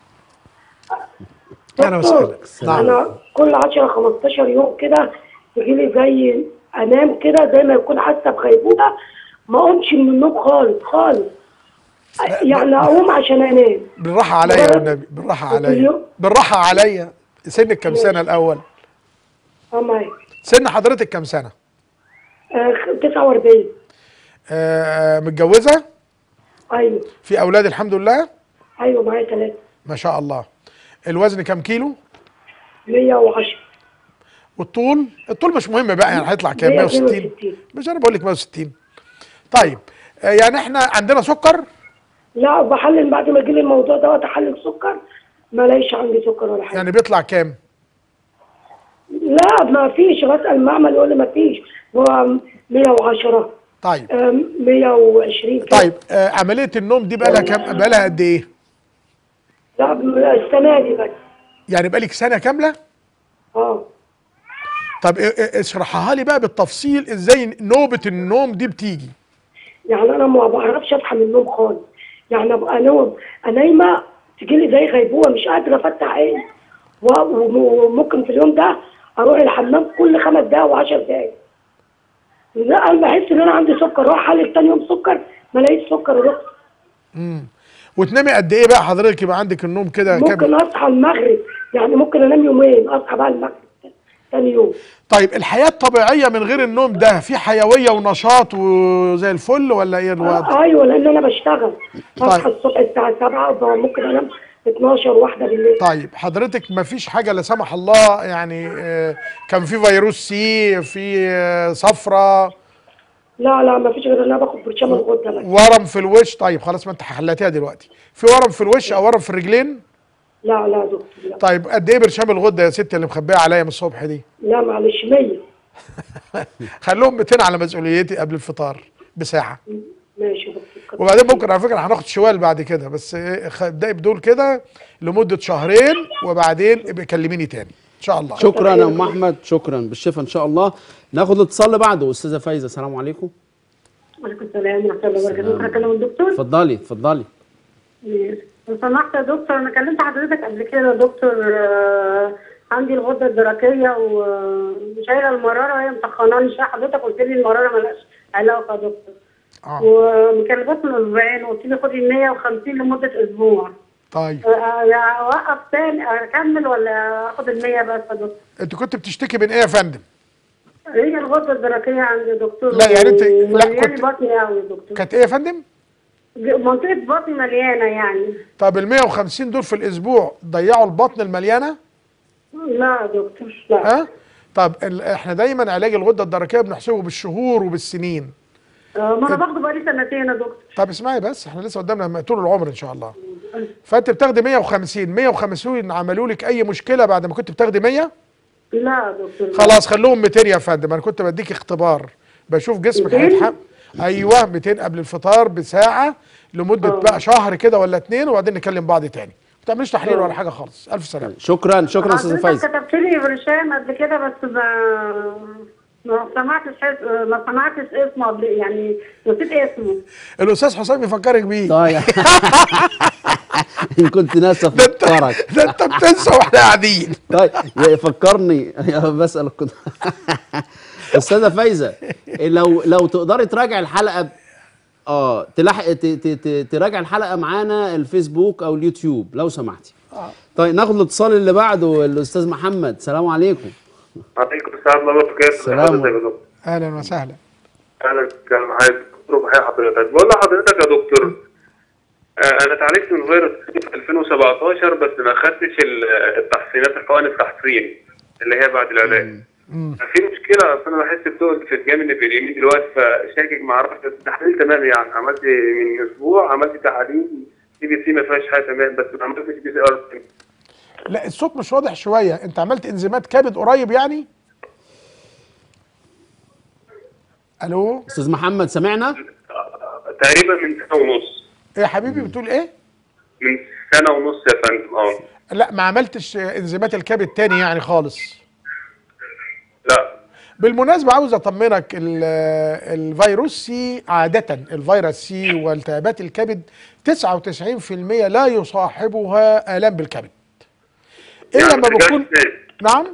اهلا دكتور، وسهلا نعم انا كل 10 15 يوم كده تجيلي زي انام كده زي ما يكون حاسه بغيبوبه ما اقومش من النوم خالص خالص يعني اقوم عشان انام بالراحه عليا والنبي بالراحه عليا اليوم؟ بالراحه عليا سنك كام سنه الاول اه معايا سن حضرتك كام سنه آه، 49 آه متجوزه ايوه في اولاد الحمد لله ايوه معايا ثلاثه ما شاء الله الوزن كام كيلو 110 والطول الطول مش مهم بقى يعني هيطلع كام 160 162 مش انا بقول لك 160 طيب آه يعني احنا عندنا سكر لا بحلل بعد ما يجيلي الموضوع دوت احلل سكر ما الاقيش عندي سكر ولا حاجه يعني بيطلع كام لا ما فيش بسال المعمل يقول لي ما فيش هو 110 طيب آم، 120 كده. طيب آه عمليه النوم دي بقى لها كام بقى لها قد ايه لا السنه دي بس يعني بقى لك سنه كامله اه طب إيه- إيه- اشرحها لي بقى بالتفصيل ازاي نوبه النوم دي بتيجي يعني انا ما بعرفش اصحى من النوم خالص يعني ابقى نوم نايمه تجي لي زي غيبوبه مش قادره افتح عيني و- وم- وممكن في اليوم ده اروح الحمام كل خمس دقايق وعشر دقايق لا انا بحس ان انا عندي سكر اروح احلل تاني يوم سكر ما الاقيش سكر يا دكتور وتنامي قد ايه بقى حضرتك يبقى عندك النوم كده ممكن كام اصحى المغرب يعني ممكن انام يومين اصحى بقى المغرب تاني يوم طيب الحياه الطبيعيه من غير النوم ده في حيويه ونشاط وزي الفل ولا ايه الوضع آه ايوه لان انا بشتغل اصحى طيب. الصبح الساعه 7 ممكن انام 12 واحده بالليل طيب حضرتك ما فيش حاجه لا سمح الله يعني آه، كان في فيروس سي في آه، صفرة لا لا ما فيش غير ان انا باخد برشام الغده بس ورم في الوش طيب خلاص ما انت حلتيها دلوقتي في ورم في الوش او ورم في الرجلين لا لا يا دكتور لا طيب قد ايه برشام الغده يا ست اللي مخبيه عليا من الصبح دي لا معلش 100 خلوهم 200 على مسؤوليتي قبل الفطار بساعه ماشي يا دكتور وبعدين ممكن على فكره هناخد شوال بعد كده بس إيه، خ- ابدأي بدول كده لمده شهرين وبعدين ابقي كلميني تاني ان شاء الله شكرا يا ام احمد شكرا بالشفاء ان شاء الله ناخد الاتصال اللي بعده استاذه فايزه السلام عليكم وعليكم السلام ورحمة الله وبركاته ممكن أكلم الدكتور؟ اتفضلي اتفضلي لو سمحت يا دكتور أنا كلمت حضرتك قبل كده يا دكتور آه، عندي الغدة الدرقية ومش شايلة المرارة وهي مسخناني شوية حضرتك قلت لي المرارة ملهاش علاقة يا دكتور اه ومكلفات من أسبوعين وقلت لي خدي ال 150 لمدة أسبوع طيب آه، يا أوقف تاني أكمل ولا آخد ال 100 بس يا دكتور؟ انت كنت بتشتكي من ايه يا فندم هي الغدة الدرقية عندي يا دكتور لا، يعني أنت- لا، مليانة كنت- بطني قوي يا دكتور كانت ايه يا فندم منطقة بطني مليانة يعني طب ال 150 دول في الاسبوع ضيعوا البطن المليانه لا يا دكتور لا ها طب ال- احنا دايما علاج الغده الدرقيه بنحسبه بالشهور وبالسنين آه، ما انا باخده بقالي سنتين يا دكتور طب اسمعي بس احنا لسه قدامنا طول العمر ان شاء الله فانت بتاخدي 150 150 عملوا لك اي مشكله بعد ما كنت بتاخدي 100 لا يا دكتور خلاص خلوهم 200 يا فندم انا كنت بديك اختبار بشوف جسمك 200 هيتحمل ايوه 200 قبل الفطار بساعه لمده آه. بقى شهر كده ولا اتنين وبعدين نكلم بعض تاني ما تعمليش تحليل ولا حاجه خالص الف سلامه شكرا شكرا استاذ حضرتك فايز كتبت لي برشام قبل كده بس ما ما سمعتش حس... ما سمعتش اسمه قبل يعني نسيت اسمه الاستاذ حسام يفكرك بيه طيب ان كنت ناسي ده انت افكرك ده انت بتنسى واحنا قاعدين طيب يا فكرني يا بسأل كنت استاذه فايزه لو لو تقدري تراجع الحلقه ب- اه تلاحق ت- ت- ت- تراجع الحلقه معانا الفيسبوك او اليوتيوب لو سمحتي طيب ناخد الاتصال اللي بعده الاستاذ محمد سلام عليكم عليكم السلام ورحمه الله وبركاته السلام. حضرتك يا دكتور اهلا وسهلا اهلا كان معايا الدكتور وبحيي حضرتك بقول لحضرتك يا دكتور آه، انا اتعالجت من فيروس في 2017 بس ما خدتش ال- التحصينات الحقن التحصين اللي هي بعد العلاج في مشكله اصل انا بحس بتقل في الجامد في اليمين دلوقتي فشاكك ما اعرفش بس التحليل تمام يعني عملت من اسبوع عملت تحاليل سي بي سي ما فيهاش حاجه تمام بس ما عملتش بي سي ار لا الصوت مش واضح شويه انت عملت انزيمات كبد قريب يعني الو استاذ محمد سمعنا تقريبا من سنه ونص ايه يا حبيبي بتقول ايه من سنه ونص يا فندم اه لا ما عملتش انزيمات الكبد تاني يعني خالص لا بالمناسبة عاوز أطمنك ال- الفيروس سي عادة الفيروس سي والتهابات الكبد 99% لا يصاحبها آلام بالكبد إلا يعني ما ما ترجعش بكون تاني. نعم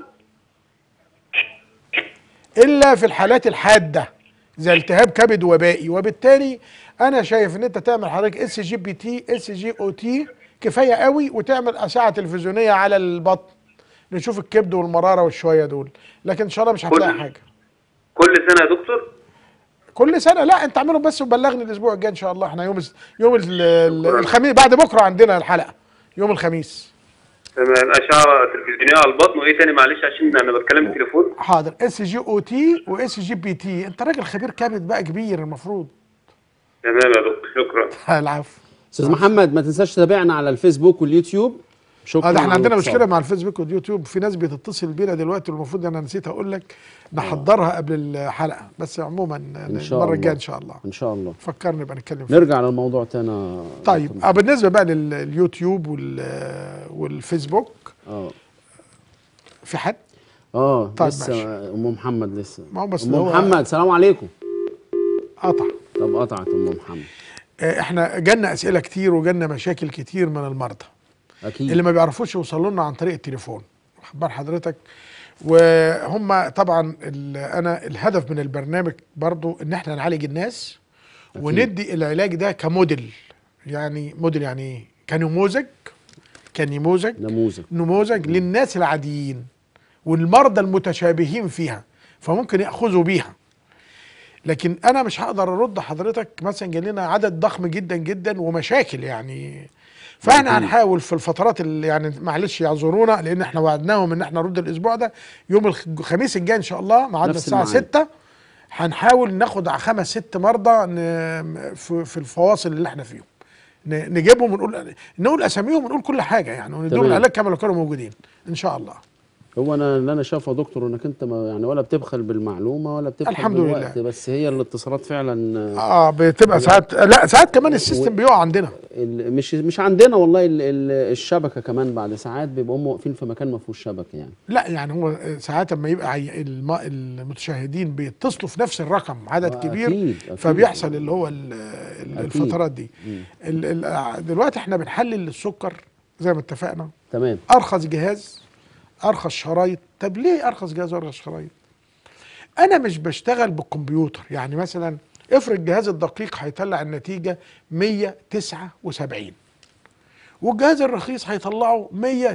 إلا في الحالات الحادة زي التهاب كبد وبائي وبالتالي أنا شايف إن أنت تعمل حضرتك اس جي بي تي اس جي او تي كفاية قوي وتعمل أشعة تلفزيونية على البطن نشوف الكبد والمرارة والشوية دول لكن إن شاء الله مش هتلاقي كل- حاجة كل سنه يا دكتور كل سنه لا انت اعمله بس وبلغني الاسبوع الجاي ان شاء الله احنا يوم الس- يوم ال- ال- الخميس بعد بكره عندنا الحلقه يوم الخميس تمام اشعه تلفزيونيه على البطن وايه تاني معلش عشان انا بتكلم التليفون حاضر اس جي او تي واس جي بي تي انت راجل خبير كبد بقى كبير المفروض تمام يا دكتور شكرا العفو استاذ محمد ما تنساش تتابعنا على الفيسبوك واليوتيوب شكرا اه ده احنا على عندنا الاتصال. مشكله مع الفيسبوك واليوتيوب في ناس بتتصل بينا دلوقتي والمفروض انا نسيت اقول لك نحضرها قبل الحلقه بس عموما ان شاء المره الله الجايه ان شاء الله ان شاء الله فكرني بقى نتكلم فيه نرجع للموضوع تاني طيب آه بالنسبه بقى لليوتيوب وال والفيسبوك اه في حد اه طيب لسه ماشي. ام محمد لسه ما هو بس ام هو- محمد سلام عليكم قطع طب قطعت ام محمد آه، احنا جالنا اسئله كتير وجالنا مشاكل كتير من المرضى اكيد اللي ما بيعرفوش يوصلوا لنا عن طريق التليفون واخد بال حضرتك وهم طبعا ال- انا الهدف من البرنامج برضو ان احنا نعالج الناس وندي العلاج ده كموديل يعني موديل يعني ايه كنموذج كنموذج نموذج نموذج للناس العاديين والمرضى المتشابهين فيها فممكن ياخذوا بيها لكن انا مش هقدر ارد حضرتك مثلا جاي لنا عدد ضخم جدا جدا ومشاكل يعني فاحنا هنحاول في الفترات اللي يعني معلش يعذرونا لان احنا وعدناهم ان احنا نرد الاسبوع ده يوم الخ- الخميس الجاي ان شاء الله ميعادنا نفس الساعه الميعاد. 6 هنحاول ناخد ع- خمس ست مرضى ن- في, في الفواصل اللي احنا فيهم ن- نجيبهم ونقول نقول اساميهم ونقول كل حاجه يعني ونديهم تمام. العلاج كما لو كانوا موجودين ان شاء الله هو انا اللي انا شايفه يا دكتور انك انت ما يعني ولا بتبخل بالمعلومه ولا بتبخل الحمد بالوقت لله. بس هي الاتصالات فعلا آه، اه بتبقى ساعات لا ساعات كمان السيستم بيقع عندنا ال- مش مش عندنا والله ال- ال- الشبكه كمان بعد ساعات بيبقوا هم واقفين في مكان ما فيهوش شبكه يعني لا يعني هو ساعات لما يبقى عي- الم- المتشاهدين بيتصلوا في نفس الرقم عدد آه، كبير أكيد، أكيد. فبيحصل اللي هو ال- ال- أكيد. الفترات دي ال- ال- دلوقتي احنا بنحلل السكر زي ما اتفقنا تمام ارخص جهاز ارخص شرايط طب ليه ارخص جهاز وارخص شرايط انا مش بشتغل بالكمبيوتر يعني مثلا افرض الجهاز الدقيق هيطلع النتيجه 179 والجهاز الرخيص هيطلعه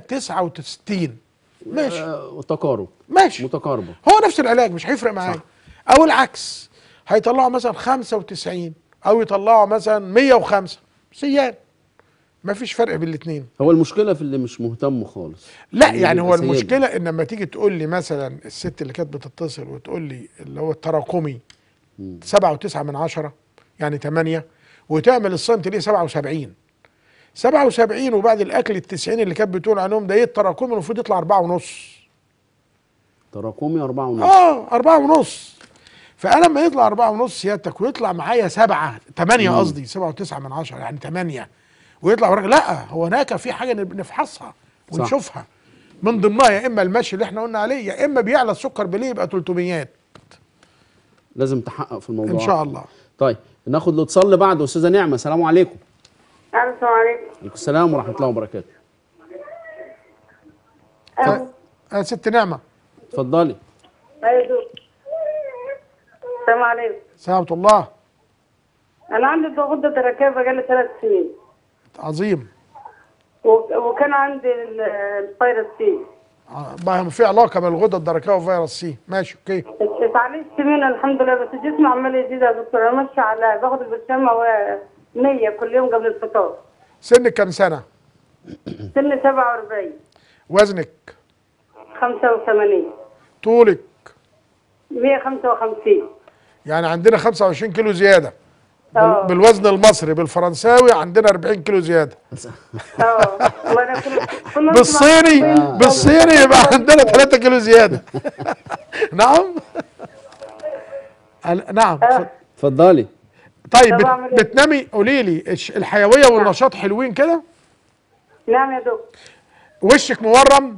169 ماشي آه، تقارب ماشي متقاربه هو نفس العلاج مش هيفرق معايا او العكس هيطلعوا مثلا 95 او يطلعوا مثلا 105 سيان ما فيش فرق بين الاثنين هو المشكله في اللي مش مهتم خالص لا اللي يعني هو بيبقى سايب. المشكله ان لما تيجي تقول لي مثلا الست اللي كانت بتتصل وتقول لي اللي هو التراكمي سبعة وتسعة من عشرة يعني تمانية وتعمل الصمت ليه سبعة وسبعين سبعة وسبعين وبعد الأكل التسعين اللي كانت بتقول عنهم ده ايه التراكمي المفروض يطلع أربعة ونص تراكمي أربعة ونص اه أربعة ونص فأنا لما يطلع أربعة ونص سيادتك ويطلع معايا سبعة تمانية قصدي سبعة وتسعة من عشرة يعني تمانية ويطلع وراك لا هو هناك في حاجة نب- نفحصها صح. ونشوفها من ضمنها يا إما المشي اللي احنا قلنا عليه يا إما بيعلى السكر بالليل يبقى 300 لازم تحقق في الموضوع إن شاء الله طيب ناخد الاتصال اللي بعده أستاذة نعمة السلام عليكم السلام عليكم عليكم السلام ورحمة الله وبركاته أيوة. يا ست نعمة اتفضلي أيوة دكتور. السلام عليكم سلامة الله انا عندي غده درقيه بقالي ثلاث سنين عظيم وك- وكان عندي ال- الفيروس سي آه، ما في علاقة بين الغدة الدرقية وفيروس سي ماشي اوكي اتعالجت منه الحمد لله بس جسمي عمال يزيد يا دكتور انا ماشيه على باخد البرشامه و 100 كل يوم قبل الفطار سنك كام سنة سن 47 وزنك 85 طولك 155 يعني عندنا 25 كيلو زيادة بال- اه بالوزن المصري بالفرنساوي عندنا 40 كيلو زيادة اه وانا كل كل بالصيني بالصيني يبقى عندنا 3 كيلو زيادة نعم ال- نعم ف- اتفضلي طيب طب بت- أعمل إيه؟ بتنامي قولي لي الش- الحيوية والنشاط حلوين كده نعم يا دكتور وشك مورم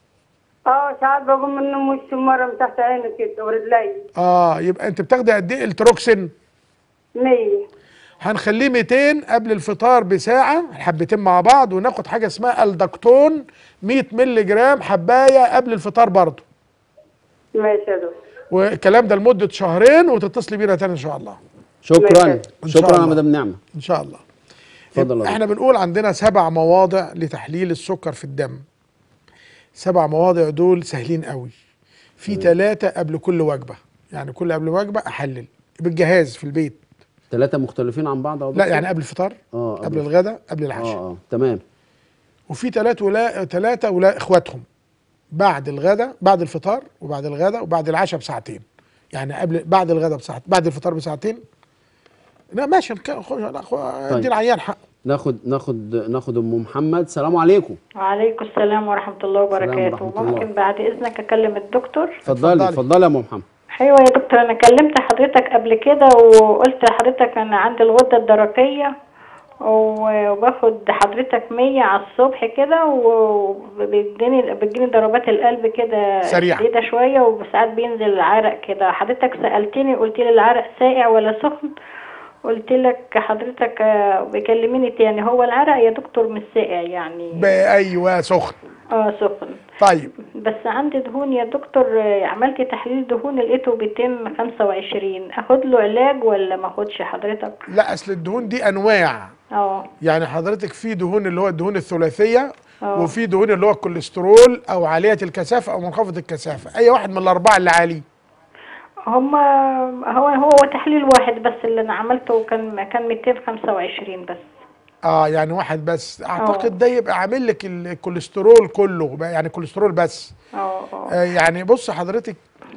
اه ساعات بقوم من النوم وشي مره من تحت عيني كده ورجلي اه يبقى انت بتاخدي قد ايه التروكسين 100 هنخليه 200 قبل الفطار بساعة الحبتين مع بعض وناخد حاجة اسمها الدكتون 100 مللي جرام حباية قبل الفطار برضه ماشي يا دكتور والكلام ده لمدة شهرين وتتصلي بينا تاني ان شاء الله شكرا ماشي. إن شاء شكرا يا الله. مدام نعمة ان شاء الله اتفضل يا احنا بنقول عندنا سبع مواضع لتحليل السكر في الدم سبع مواضع دول سهلين قوي في ثلاثة قبل كل وجبة يعني كل قبل وجبة احلل بالجهاز في البيت ثلاثة مختلفين عن بعض أو لا يعني قبل الفطار اه قبل الغداء قبل العشاء اه اه تمام وفي ثلاث ولا ثلاثة ولا اخواتهم بعد الغداء بعد الفطار وبعد الغداء وبعد العشاء بساعتين يعني قبل بعد الغداء بساعتين بعد الفطار بساعتين لا ماشي نك- خ- لا، خ- ادي العيان حق ناخد ناخد ناخد ام محمد السلام عليكم وعليكم السلام ورحمة الله وبركاته ورحمة الله. ممكن بعد إذنك أكلم الدكتور اتفضلي اتفضلي. اتفضلي يا ام محمد أيوة يا دكتور أنا كلمت حضرتك قبل كده وقلت لحضرتك أنا عندي الغدة الدرقية و- وباخد حضرتك مية على الصبح كده وبيديني بتجيني ضربات القلب كده سريعة. شديدة شوية وساعات بينزل العرق كده حضرتك سألتني قلت لي العرق ساقع ولا سخن قلت لك حضرتك آه، بيكلميني تاني هو العرق يا دكتور مش ساقع يعني ايوه سخن اه سخن طيب بس عندي دهون يا دكتور آه، عملت تحليل دهون لقيته بيتم 25 اخد له علاج ولا ما اخدش حضرتك لا اصل الدهون دي انواع اه يعني حضرتك في دهون اللي هو الدهون الثلاثيه اه. وفي دهون اللي هو الكوليسترول او عاليه الكثافه او منخفض الكثافه اي واحد من الاربعه اللي عالي هما هو هو تحليل واحد بس اللي انا عملته كان كان 225 بس اه يعني واحد بس اعتقد ده يبقى عامل لك الكوليسترول كله بقى يعني كوليسترول بس اه اه آه يعني بص حضرتك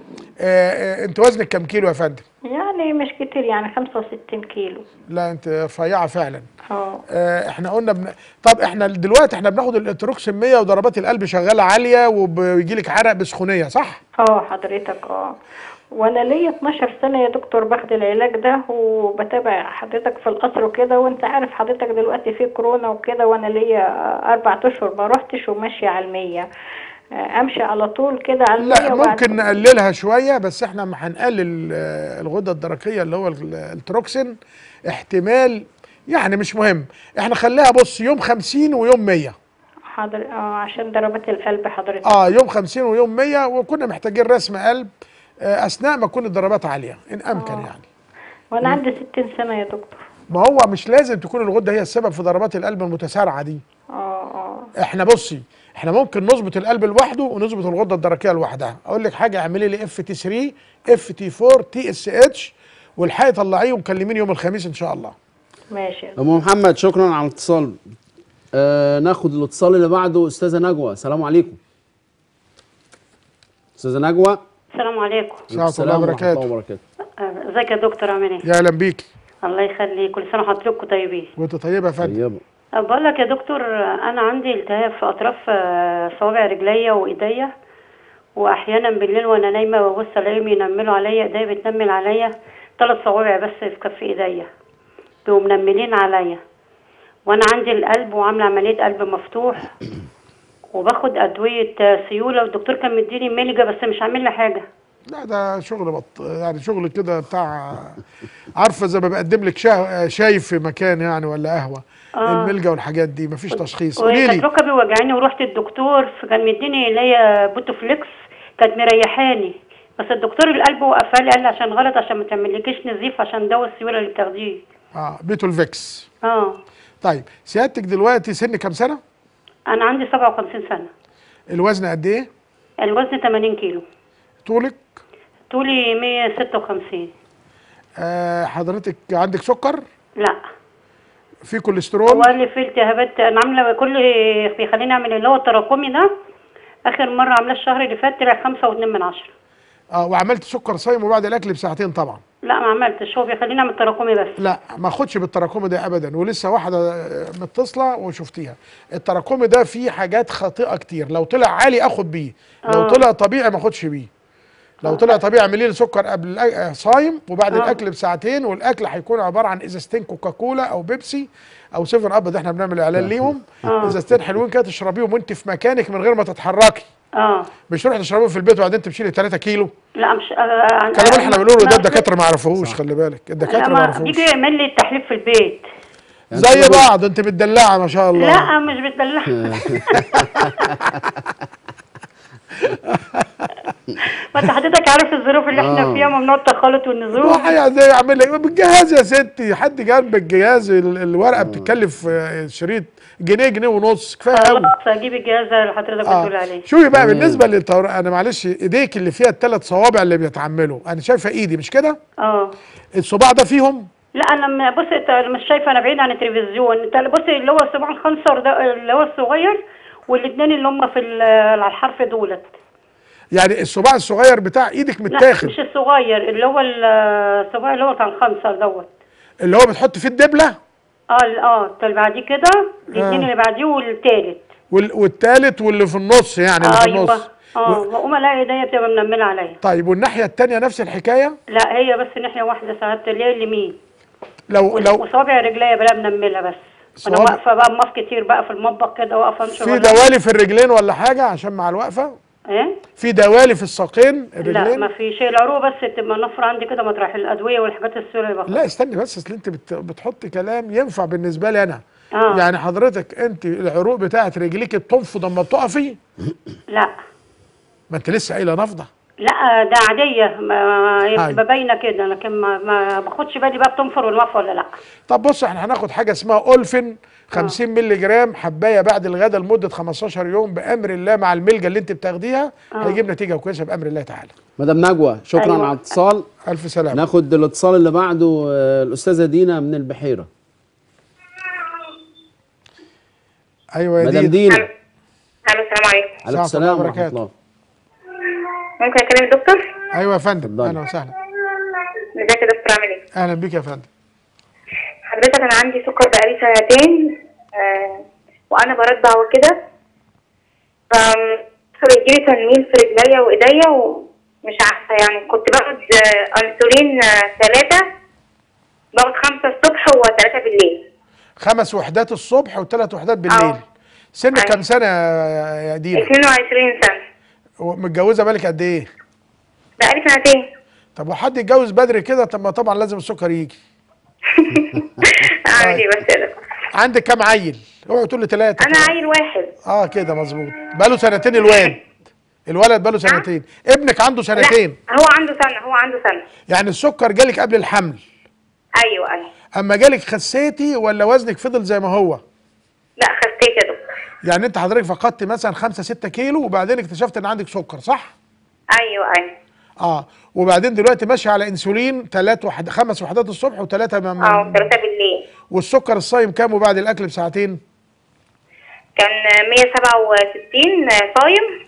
آه آه انت وزنك كام كيلو يا فندم يعني مش كتير يعني 65 كيلو لا انت رفيعه فعلا اه آه احنا قلنا بن... طب احنا دلوقتي احنا بناخد الاتروكسين 100 وضربات القلب شغاله عاليه وبيجي لك عرق بسخونيه صح اه حضرتك اه وانا ليا 12 سنه يا دكتور باخد العلاج ده وبتابع حضرتك في القصر وكده وانت عارف حضرتك دلوقتي في كورونا وكده وانا ليا اربع اشهر ما روحتش وماشيه على المية آه، امشي على طول كده على المية لا وبعد- ممكن نقللها شويه بس احنا ما هنقلل آه، الغده الدرقيه اللي هو ال- التروكسين احتمال يعني مش مهم احنا خليها بص يوم 50 ويوم 100 حاضر اه عشان ضربات القلب حضرتك اه يوم 50 ويوم 100 وكنا محتاجين رسم قلب آه اثناء ما تكون الضربات عاليه ان امكن يعني وانا عندي 60 سنه يا دكتور ما هو مش لازم تكون الغده هي السبب في ضربات القلب المتسارعه دي اه اه احنا بصي احنا ممكن نظبط القلب لوحده ونظبط الغده الدرقيه لوحدها اقول لك حاجه اعملي لي اف تي 3 اف تي 4 تي اس اتش والحقي طلعيه وكلميني يوم الخميس ان شاء الله ماشي يا دكتور. ام محمد شكرا على الاتصال آه ناخد الاتصال اللي بعده استاذه نجوى السلام عليكم استاذه نجوى السلام عليكم سلام الله ورحمه وبركاته الله وبركاته آه، ازيك يا دكتور عامل ايه يا اهلا بيكي الله يخليك كل سنه وحضرتكم طيبين وانت طيبه يا فندم طيبه أه، بقول لك يا دكتور آه، انا عندي التهاب في اطراف آه، صوابع رجليا وايديا واحيانا بالليل وانا نايمه ببص الاقيهم ينملوا عليا ايديا بتنمل عليا ثلاث صوابع بس في كف ايديا بيبقوا منملين عليا وانا عندي القلب وعامله عمليه قلب مفتوح وباخد ادويه آه، سيوله والدكتور كان مديني ميلجا بس مش عامل لي حاجه لا ده شغل بط يعني شغل كده بتاع عارفه زي ما بقدم لك شا... شاي في مكان يعني ولا قهوه آه. الملجا والحاجات دي مفيش تشخيص قولي وكانت لي ركبي وجعاني ورحت الدكتور فكان مديني اللي هي بوتوفليكس كانت مريحاني بس الدكتور القلب وقفها لي قال لي عشان غلط عشان ما تعملكيش نزيف عشان دواء السيوله اللي بتاخديه اه بيتولفيكس اه طيب سيادتك دلوقتي سن كام سنه انا عندي 57 سنه الوزن قد ايه الوزن 80 كيلو طولك طولي 156 آه حضرتك عندك سكر لا في هو كوليسترول قال لي في التهابات انا عامله كل بيخليني اعمل اللي هو التراكمي ده اخر مره عاملاه الشهر اللي فات طلع 5 و2 من عشرة اه وعملت سكر صايم وبعد الاكل بساعتين طبعا لا ما عملتش هو بيخليني اعمل تراكمي بس لا ما اخدش بالتراكمي ده ابدا ولسه واحده آه، متصله وشفتيها التراكمي ده فيه حاجات خاطئه كتير لو طلع عالي اخد بيه لو آه. طلع طبيعي ما اخدش بيه لو طلع طبيعي اعملي لي سكر قبل الأ- آه، صايم وبعد آه. الاكل بساعتين والاكل هيكون عباره عن ازازتين كوكاكولا او بيبسي او سيفن اب ده احنا بنعمل اعلان ليهم آه. ازازتين حلوين كده تشربيهم وانت في مكانك من غير ما تتحركي اه مش تروحي تشربيهم في البيت وبعدين تمشي 3 كيلو لا مش آه الكلام اللي احنا بنقوله ده لا، الدكاتره ما يعرفوهوش خلي بالك الدكاتره ما لا يعرفوهوش بيجي يعمل لي التحليل في البيت يعني زي تقول- بعض انت متدلعه ما شاء الله لا مش بتدلع ما انت حضرتك عارف الظروف اللي احنا آه. فيها ممنوع التخلط والنزول واحد زي يعمل لك بالجهاز يا ستي حد جنب الجهاز ال- الورقه بتتكلف آه، شريط جنيه جنيه ونص كفايه قوي خلاص هجيب الجهاز اللي حضرتك بتقول عليه شوفي بقى بالنسبه للتور... انا معلش ايديك اللي فيها الثلاث صوابع اللي بيتعملوا انا شايفه ايدي مش كده اه الصباع ده فيهم لا انا م- بص انت مش شايفه انا بعيد عن التلفزيون انت بص اللي هو الصباع الخنصر ده اللي هو الصغير والاثنين اللي هم في ال- على الحرف دولت يعني الصباع الصغير بتاع ايدك لا متاخد مش الصغير اللي هو ال- الصباع اللي هو بتاع الخنصر دوت اللي هو بتحط فيه الدبله اه ال- اه اللي بعديه كده الاثنين اللي بعديه والتالت وال... والتالت واللي في النص يعني اللي في ايوه النص اه واقوم الاقي ايديا بتبقى منمله عليا طيب والناحيه الثانيه نفس الحكايه لا هي بس ناحيه واحده ساعات اللي هي اليمين لو لو وصوابع رجليا بلا منمله بس وانا صوابع- واقفه بقى مف كتير بقى في المطبخ كده واقفه انشر في ولا- دوالي في الرجلين ولا حاجه عشان مع الوقفه ايه في دوالي في الساقين لا الرجلين ما في شيء العروق بس تبقى نفرة عندي كده مطرح الادويه والحاجات السوريه اللي باخدها لا استني بس اصل انت بت... بتحط كلام ينفع بالنسبه لي انا آه. يعني حضرتك انت العروق بتاعت رجليك بتنفض اما بتقفي لا ما انت لسه قايله نافضه لا ده عاديه ما هي هاي. بتبقى باينه كده لكن ما, ما باخدش بالي بقى بتنفر ولا واقفه ولا لا طب بص احنا هناخد حاجه اسمها اولفين 50 مللي جرام حبايه بعد الغداء لمده 15 يوم بامر الله مع الملجا اللي انت بتاخديها هيجيب نتيجه كويسه بامر الله تعالى مدام نجوى شكرا أيوة. على الاتصال الف سلامه ناخد الاتصال اللي بعده آه، الاستاذه دينا من البحيره ايوه يا مدام دينا دينا الو السلام عليكم عليكم السلام السلام ورحمه وبركاته. الله ممكن اكلم الدكتور ايوه يا فندم اتفضلي. اهلا وسهلا ازيك يا دكتور عامل ايه اهلا بيك يا فندم حضرتك انا عندي سكر بقالي سنتين آه وانا برضع وكده ف بيجيلي تنميل في رجليا وايديا ومش عارفه يعني كنت باخد آه انسولين ثلاثة باخد خمسة الصبح وثلاثة بالليل خمس وحدات الصبح وثلاث وحدات بالليل اه. سنك أيوة. كام سنه يا يا دينا 22 سنة متجوزه بالك قد ايه بقالي سنتين طب وحد يتجوز بدري كده طب ما طبعا لازم السكر يجي اعمل ايه بس يا دكتور عندك كام عيل اوعى تقول لي ثلاثه انا عيل واحد اه كده مظبوط بقاله سنتين الواد الولد بقاله سنتين ابنك عنده لا سنتين هو عنده سنة هو عنده سنة يعني السكر جالك قبل الحمل ايوه ايوه اما جالك خسيتي ولا وزنك فضل زي ما هو لا خسيت يا دكتور يعني انت حضرتك فقدت مثلا 5 6 كيلو وبعدين اكتشفت ان عندك سكر صح ايوه ايوه اه وبعدين دلوقتي ماشي على انسولين ثلاث وحد خمس وحدات الصبح وثلاثه من اه ثلاثة بالليل والسكر الصايم كام وبعد الاكل بساعتين كان 167 صايم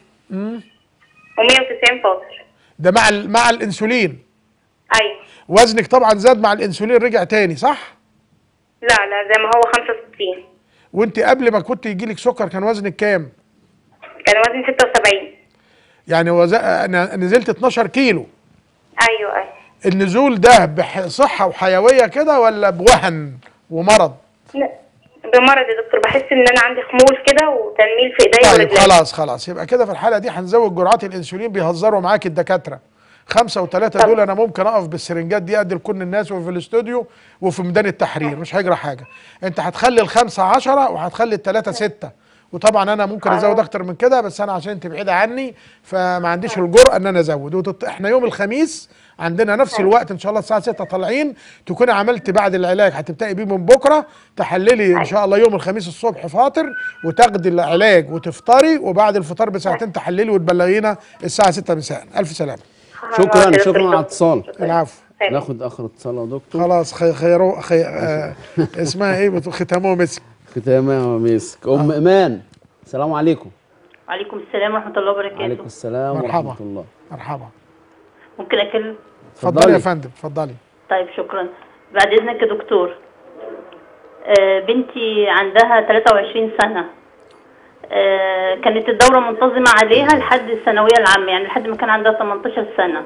و190 فاصل ده مع ال- مع الانسولين ايوه وزنك طبعا زاد مع الانسولين رجع تاني صح لا لا زي ما هو 65 وانت قبل ما كنت يجيلك سكر كان وزنك كام كان وزني 76 يعني وز... انا نزلت 12 كيلو ايوه ايوه النزول ده بصحه وحيويه كده ولا بوهن ومرض لا بمرض يا دكتور بحس ان انا عندي خمول كده وتنميل في ايديا طيب ورجليا خلاص خلاص يبقى كده في الحاله دي هنزود جرعات الانسولين بيهزروا معاك الدكاتره خمسة وثلاثة دول أنا ممكن أقف بالسرنجات دي أدي لكل الناس وفي الاستوديو وفي ميدان التحرير مش هيجرى حاجة أنت هتخلي الخمسة عشرة وهتخلي الثلاثة ستة وطبعا أنا ممكن أزود أكتر من كده بس أنا عشان أنت بعيدة عني فما عنديش الجرأة إن أنا أزود وتط... إحنا يوم الخميس عندنا نفس الوقت ان شاء الله الساعه 6 طالعين تكوني عملت بعد العلاج هتبداي بيه من بكره تحللي ان شاء الله يوم الخميس الصبح فاطر وتاخدي العلاج وتفطري وبعد الفطار بساعتين تحللي وتبلغينا الساعه 6 مساء الف سلامه شكرا شكرا على الاتصال العفو ناخد اخر اتصال يا دكتور خلاص خي خيرو خي آه اسمها ايه بتقول ختامه مسك ختامها ومسك ام ايمان السلام عليكم وعليكم السلام ورحمة الله وبركاته وعليكم السلام مرحبا. ورحمه الله مرحبا ممكن أكلم اتفضلي يا فندم اتفضلي طيب شكرا بعد إذنك يا دكتور آه بنتي عندها 23 سنة آه كانت الدورة منتظمة عليها لحد الثانوية العامة يعني لحد ما كان عندها 18 سنة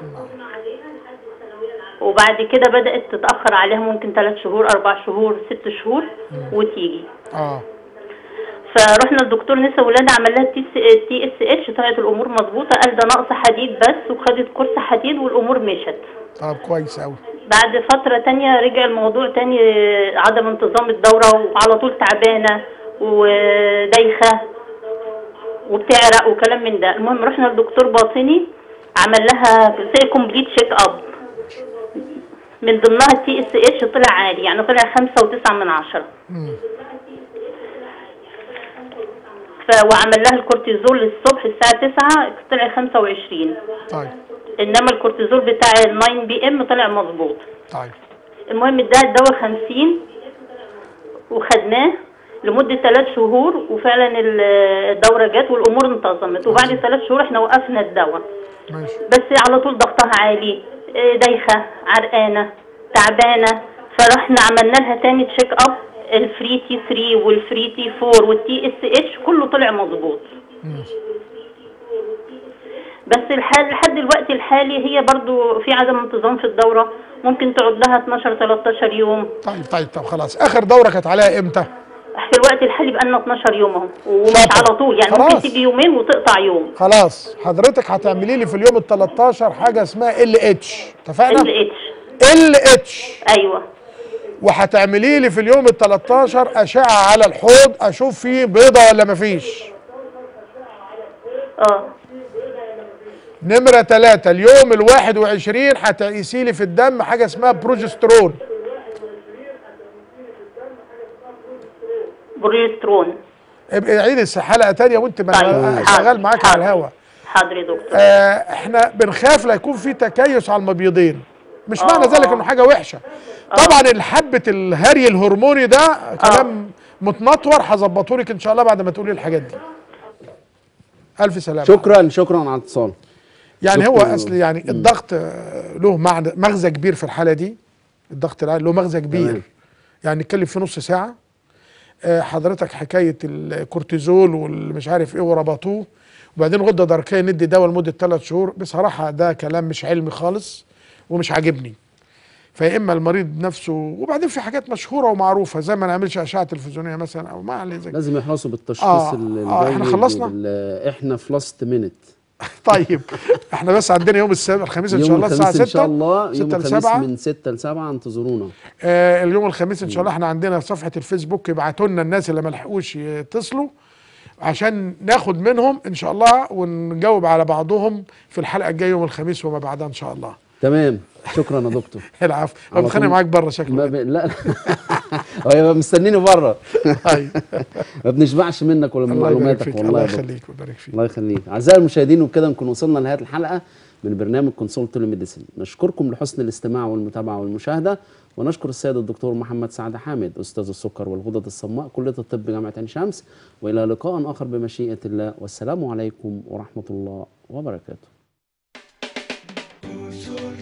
وبعد كده بدأت تتأخر عليها ممكن 3 شهور 4 شهور 6 شهور وتيجي اه فرحنا لدكتور نسا ولاد عمل لها تي تي اس اتش طلعت الامور مظبوطه قال ده نقص حديد بس وخدت كورس حديد والامور مشت طب كويس قوي بعد فتره تانية رجع الموضوع تاني عدم انتظام الدوره وعلى طول تعبانه ودايخه وبتعرق وكلام من ده المهم رحنا لدكتور باطني عمل لها زي كومبليت شيك اب من ضمنها التي اس اتش طلع عالي يعني طلع خمسة وتسعة من عشرة ف... وعمل لها الكورتيزول الصبح الساعة 9 طلع 25 طيب انما الكورتيزول بتاع ال 9 بي ام طلع مظبوط طيب المهم اداها الدواء 50 وخدناه لمدة ثلاث شهور وفعلا ال- الدورة جت والأمور انتظمت وبعد ثلاث شهور احنا وقفنا الدواء ماشي بس على طول ضغطها عالي آه، دايخة عرقانة تعبانة فرحنا عملنا لها تاني تشيك اب الفري تي 3 والفري تي 4 والتي اس اتش كله طلع مظبوط بس الحال لحد الوقت الحالي هي برضو في عدم انتظام في الدورة ممكن تقعد لها 12 13 يوم طيب طيب طب خلاص اخر دوره كانت عليها امتى في الوقت الحالي بقى لنا 12 يوم اهو ومش على طول يعني خلاص. ممكن تيجي يومين وتقطع يوم خلاص حضرتك هتعملي لي في اليوم ال 13 حاجه اسمها ال اتش اتفقنا ال اتش ال اتش ايوه وهتعملي لي في اليوم ال 13 اشعه على الحوض اشوف فيه بيضه ولا مفيش اه نمرة ثلاثة اليوم ال 21 هتقيسي لي في الدم حاجة اسمها بروجسترون بروجسترون ابقي عيدي الس- حلقة تانية وانت ما أنا شغال معاك على الهوا حاضر يا دكتور آه احنا بنخاف لا يكون في تكيس على المبيضين مش آه، معنى ذلك آه. انه حاجة وحشة طبعا الحبة الهري الهرموني ده كلام متنطور هظبطه لك ان شاء الله بعد ما تقولي الحاجات دي الف سلامة شكرا شكرا على الاتصال يعني هو شكراً. اصل يعني الضغط آه، له معنى مغزى كبير في الحاله دي الضغط العالي له مغزى كبير تمام. يعني نتكلم في نص ساعه آه، حضرتك حكايه الكورتيزول والمش عارف ايه وربطوه وبعدين غده درقيه ندي دواء لمده ثلاث شهور بصراحه ده كلام مش علمي خالص ومش عاجبني فيا اما المريض نفسه وبعدين في حاجات مشهوره ومعروفه زي ما نعملش اشعه تلفزيونيه مثلا او ما عليه زي لازم يحرصوا بالتشخيص آه، ال- آه، إحنا الجيد خلصنا؟ وبال- احنا في لاست مينت طيب احنا بس عندنا يوم السبت الخميس ان شاء يوم الله الساعه الخميس 6 ان شاء الله يوم 6 ل الخميس 7 من 6 ل 7 انتظرونا آه اليوم الخميس ان شاء الله احنا عندنا صفحه الفيسبوك يبعتوا لنا الناس اللي ما لحقوش يتصلوا عشان ناخد منهم ان شاء الله ونجاوب على بعضهم في الحلقه الجايه يوم الخميس وما بعدها ان شاء الله تمام شكرا يا دكتور العفو على انا بتخانق طول. معاك بره شكله ما ب... لا هو يبقى مستنيني بره ما بنشبعش منك ولا من الله يبارك معلوماتك فيك والله الله يا دكتور. يخليك ويبارك فيك الله يخليك اعزائي المشاهدين وبكده نكون وصلنا لنهايه الحلقه من برنامج كونسولت ميديسن نشكركم لحسن الاستماع والمتابعه والمشاهده ونشكر السيد الدكتور محمد سعد حامد استاذ السكر والغدد الصماء كليه الطب جامعه عين شمس والى لقاء اخر بمشيئه الله والسلام عليكم ورحمه الله وبركاته